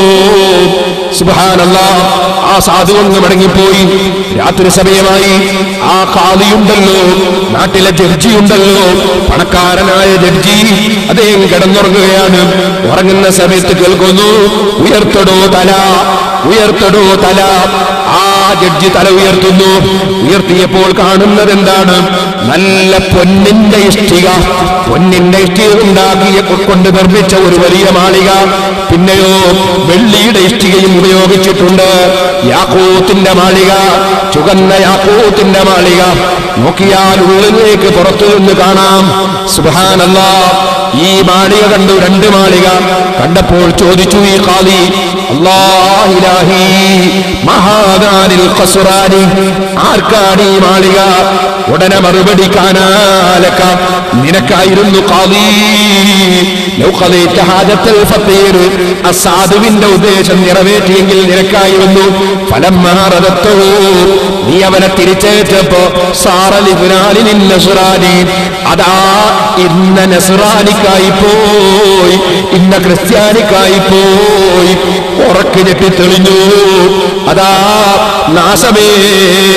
സുബാനല്ല ആ സാധു ഒന്ന് മടങ്ങിപ്പോയി രാത്രി സമയമായി ആ കാളിയുണ്ടല്ലോ നാട്ടിലെ ജഡ്ജിയുണ്ടല്ലോ പണക്കാരനായ ജഡ്ജി അദ്ദേഹം കിടന്നുറങ്ങുകയാണ് ഉറങ്ങുന്ന സമയത്ത് കേൾക്കുന്നു ഉയർത്തടോ തല ഉയർത്തടോ തല ആ ജഡ്ജി തല ഉയർത്തുന്നു ഉയർത്തിയപ്പോൾ കാണുന്നത് എന്താണ് നല്ല പൊന്നിന്റെ ഇഷ്ടിക പൊന്നിന്റെ ഇഷ്ടിക ഉണ്ടാക്കിയ കൊണ്ട് നിർമ്മിച്ച ഒരു വലിയ മാളിക പിന്നെയോ വെള്ളിയുടെ ഇഷ്ടികയും ഉപയോഗിച്ചിട്ടുണ്ട് യാക്കൂത്തിന്റെ മാളിക ചുവന്ന യാക്കൂത്തിന്റെ മാളിക നോക്കിയാൽ ഉള്ളിലേക്ക് പുറത്തു നിന്ന് കാണാം സുബാനല്ല ഈ മാളിക കണ്ടു രണ്ട് മാളിക കണ്ടപ്പോൾ ചോദിച്ചു ഈ കാളി അല്ലാഹിലാഹി മഹാദാനിൽ ഖസുറാനി ആർക്കാണ് ഈ മാളിക ഉടനെ മറുപടി കാണാലക്ക നിനക്കായിരുന്നു കാളി ലൗ ഖദൈത ഹാജത്തൽ ഫഖീർ അസാദുവിന്റെ ഉദ്ദേശം നിറവേറ്റിയെങ്കിൽ നിനക്കായിരുന്നു ഫലം മാറതത്തോ നീ അവനെ തിരിച്ചേറ്റപ്പോ സാറലി ഫുലാലിൻ നസ്രാനി അതാ ഇന്ന നസ്രാനിക്കായി പോയി ഇന്ന ക്രിസ്ത്യാനിക്കായി പോയി ഉറക്ക് ഞെട്ടി തെളിഞ്ഞു അതാ നാശമേ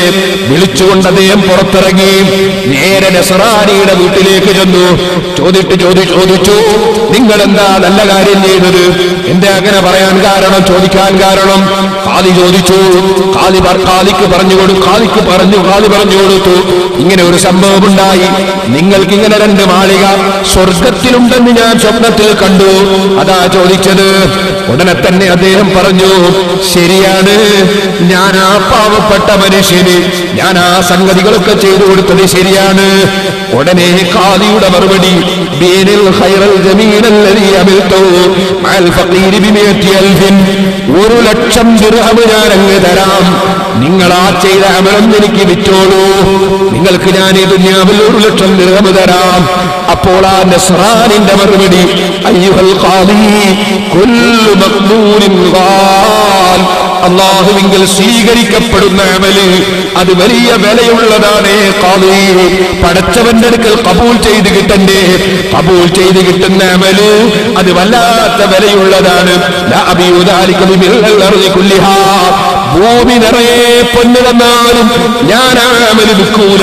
വിളിച്ചുകൊണ്ട് അദ്ദേഹം പുറത്തിറങ്ങി നേരെ നസറാനിയുടെ വീട്ടിലേക്ക് ചെന്നു ചോദിട്ട് ചോദി ചോദിച്ചു നിങ്ങൾ എന്താ നല്ല കാര്യം ചെയ്തത് എന്റെ അങ്ങനെ പറയാൻ കാരണം ചോദിക്കാൻ കാരണം കാലി ചോദിച്ചു കാലി പർ- കാലിക്ക് പറഞ്ഞു കൊടു കാലിക്ക് പറഞ്ഞു കാലി പറഞ്ഞു കൊടുത്തു ഇങ്ങനെ ഒരു സംഭവം ഉണ്ടായി നിങ്ങൾക്ക് ഇങ്ങനെ രണ്ട് മാളിക സ്വർഗത്തിലുണ്ടെന്ന് ഞാൻ സ്വപ്നത്തിൽ കണ്ടു അതാ ചോദിച്ചത് ഉടനെ തന്നെ അദ്ദേഹം പറഞ്ഞു ശരിയാണ് ഞാൻ ആ പാവപ്പെട്ട മനുഷ്യന് ഞാൻ ആ സംഗതികളൊക്കെ ചെയ്തു കൊടുത്തത് ശരിയാണ് ഉടനെ കാലിയുടെ മറുപടി ബീനിൽ ഖൈറൽ ജമീലല്ലദീ അമിൽതു മഅൽ ഫഖീരി ബിമിയത്തി അൽഫിൻ ഒരു ലക്ഷം ദിർഹം ഞാൻ അങ്ങ് തരാം നിങ്ങൾ ആ ചെയ്ത അമലം എനിക്ക് വിറ്റോളൂ നിങ്ങൾക്ക് ഞാൻ ഈ ദുനിയാവിൽ ഒരു ലക്ഷം ദിർഹം തരാം അപ്പോൾ ആ നസ്രാനിന്റെ മറുപടി അയ്യുഹൽ ഖാദി കുല്ലു മഖ്ബൂലിൻ ഖാൽ അള്ളാഹുവിങ്കിൽ സ്വീകരിക്കപ്പെടുന്ന അമല് അത് വലിയ വിലയുള്ളതാണ് ഖാദി പടച്ചവന്റെ അടുക്കൽ കബൂൽ ചെയ്ത് കിട്ടണ്ടേ കബൂൽ ചെയ്ത് കിട്ടുന്ന അമല് അത് വല്ലാത്ത വിലയുള്ളതാണ് ലാ അബിയു ദാലിക ബിമിൽ അർളി കുല്ലിഹാ. ഭൂമി നിറയെ പൊന്നു തന്നാലും ഞാൻ ആ അമല് വിൽക്കൂല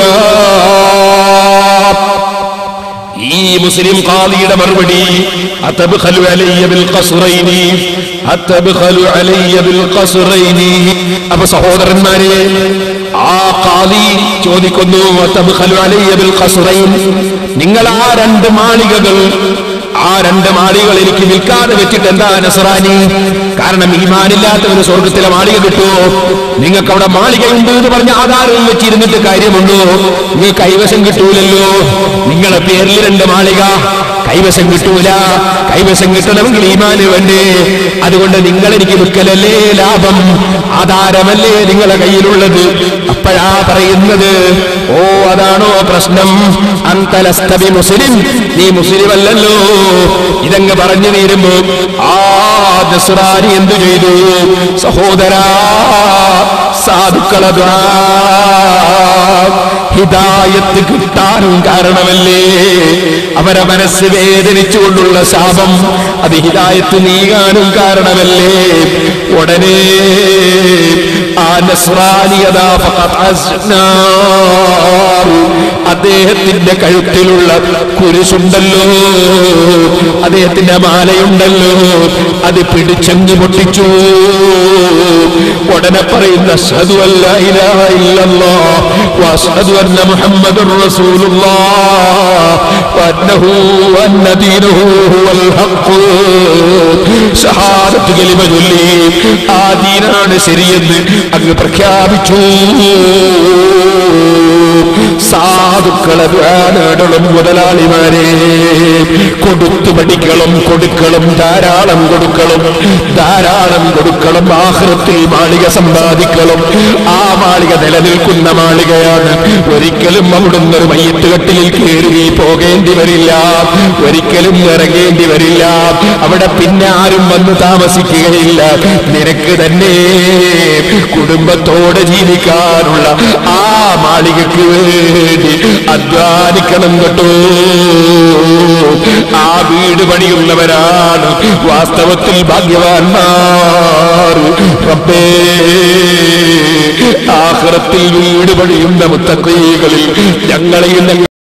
ഈ മുസ്ലിം ഖാദിയുടെ മറുപടി അത്തബ്ഖലു അലയ്യ ബിൽ ഖസ്റൈനി അത്തബ്ഖലു അലയ്യ ബിൽ ഖസ്റൈനി അപ്പൊ സഹോദരന്മാരെ ആ ഖാദി ചോദിക്കുന്നു അത്തബ്ഖലു അലയ്യ ബിൽ ഖസ്റൈൻ നിങ്ങൾ ആ രണ്ട് മാളികകൾ ആ രണ്ട് മാളികൾ എനിക്ക് വിൽക്കാതെ വെച്ചിട്ട് എന്താ നസറാനി കാരണം ഈമാനില്ലാത്തവന് സ്വർഗത്തിലെ മാളിക കിട്ടുമോ നിങ്ങൾക്ക് അവിടെ മാളികയുണ്ട് എന്ന് പറഞ്ഞ ആധാരം വെച്ചിരുന്നിട്ട് കാര്യമുണ്ടോ നിങ്ങൾക്ക് കൈവശം കിട്ടൂലല്ലോ നിങ്ങളെ പേരിൽ രണ്ട് മാളിക കൈവശം കിട്ടൂല കൈവശം കിട്ടണമെങ്കിൽ ഈമാന് വേണ്ടേ അതുകൊണ്ട് നിങ്ങൾ എനിക്ക് വിൽക്കലല്ലേ ലാഭം ആധാരമല്ലേ നിങ്ങളെ കയ്യിലുള്ളത് അപ്പോഴാ പറയുന്നത് ഓ അതാണോ പ്രശ്നം അന്തലസ്തബി മുസ്ലിം നീ മുസ്ലിം അല്ലല്ലോ ഇതങ്ങ് പറഞ്ഞു തീരുമ്പോ ആ നസ്രാനി എന്തു ചെയ്തു സഹോദരാ സാധുക്കള ഹിദായത്ത് കിട്ടാനും കാരണമല്ലേ അവരെ മനസ്സ് വേദനിച്ചുകൊണ്ടുള്ള ശാപം അത് ഹിദായത്ത് നീങ്ങാനും കാരണമല്ലേ ഉടനെ ആ നസ്രാനിയതാ ഫഖദ് അസ്നാർ. അദ്ദേഹത്തിന്റെ കഴുത്തിലുള്ള കുരിശുണ്ടല്ലോ അദ്ദേഹത്തിന്റെ മാലയുണ്ടല്ലോ അത് പിടിച്ചങ്ങ് പൊട്ടിച്ചു ഉടനെ പറയുന്ന അഷ്ഹദു അല്ല ഇലാഹ ഇല്ലല്ലാഹ് വഅഷ്ഹദു അന്ന മുഹമ്മദുർ റസൂലുള്ളാഹ് വഅന്നഹു അന്ന ദീനുഹു ഹുവൽ ഹഖ് ഷഹാദത്ത് കലിമ ചൊല്ലി ആ ദീനാണ് ശരിയെന്ന് അങ്ങ് പ്രഖ്യാപിച്ചു സാധുക്കളെ ദ്വാനടളും മുതലാളിമാരെ കൊടുത്തു പഠിക്കണം കൊടുക്കണം ധാരാളം കൊടുക്കണം ധാരാളം കൊടുക്കണം ആഹൃത്തിൽ മാളിക സമ്പാദിക്കണം ആ മാളിക നിലനിൽക്കുന്ന മാളികയാണ് ഒരിക്കലും അവിടുന്ന് ഒരു മയ്യത്തുകെട്ടിൽ കയറി പോകേണ്ടി വരില്ല ഒരിക്കലും ഇറങ്ങേണ്ടി വരില്ല അവിടെ പിന്നെ ആരും വന്ന് താമസിക്കുകയില്ല നിനക്ക് തന്നെ കുടുംബത്തോടെ ജീവിക്കാനുള്ള ആ മാളികക്ക് വേണ്ടി അധ്വാനിക്കണം കേട്ടോ ആ വീട് പണിയുന്നവരാണ് വാസ്തവത്തിൽ ഭാഗ്യവാന്മാർ റബ്ബേ ആഹ്റത്തിൽ വീട് പണിയുന്ന മുത്തക്കൈകളിൽ ഞങ്ങളെയും ഞങ്ങൾ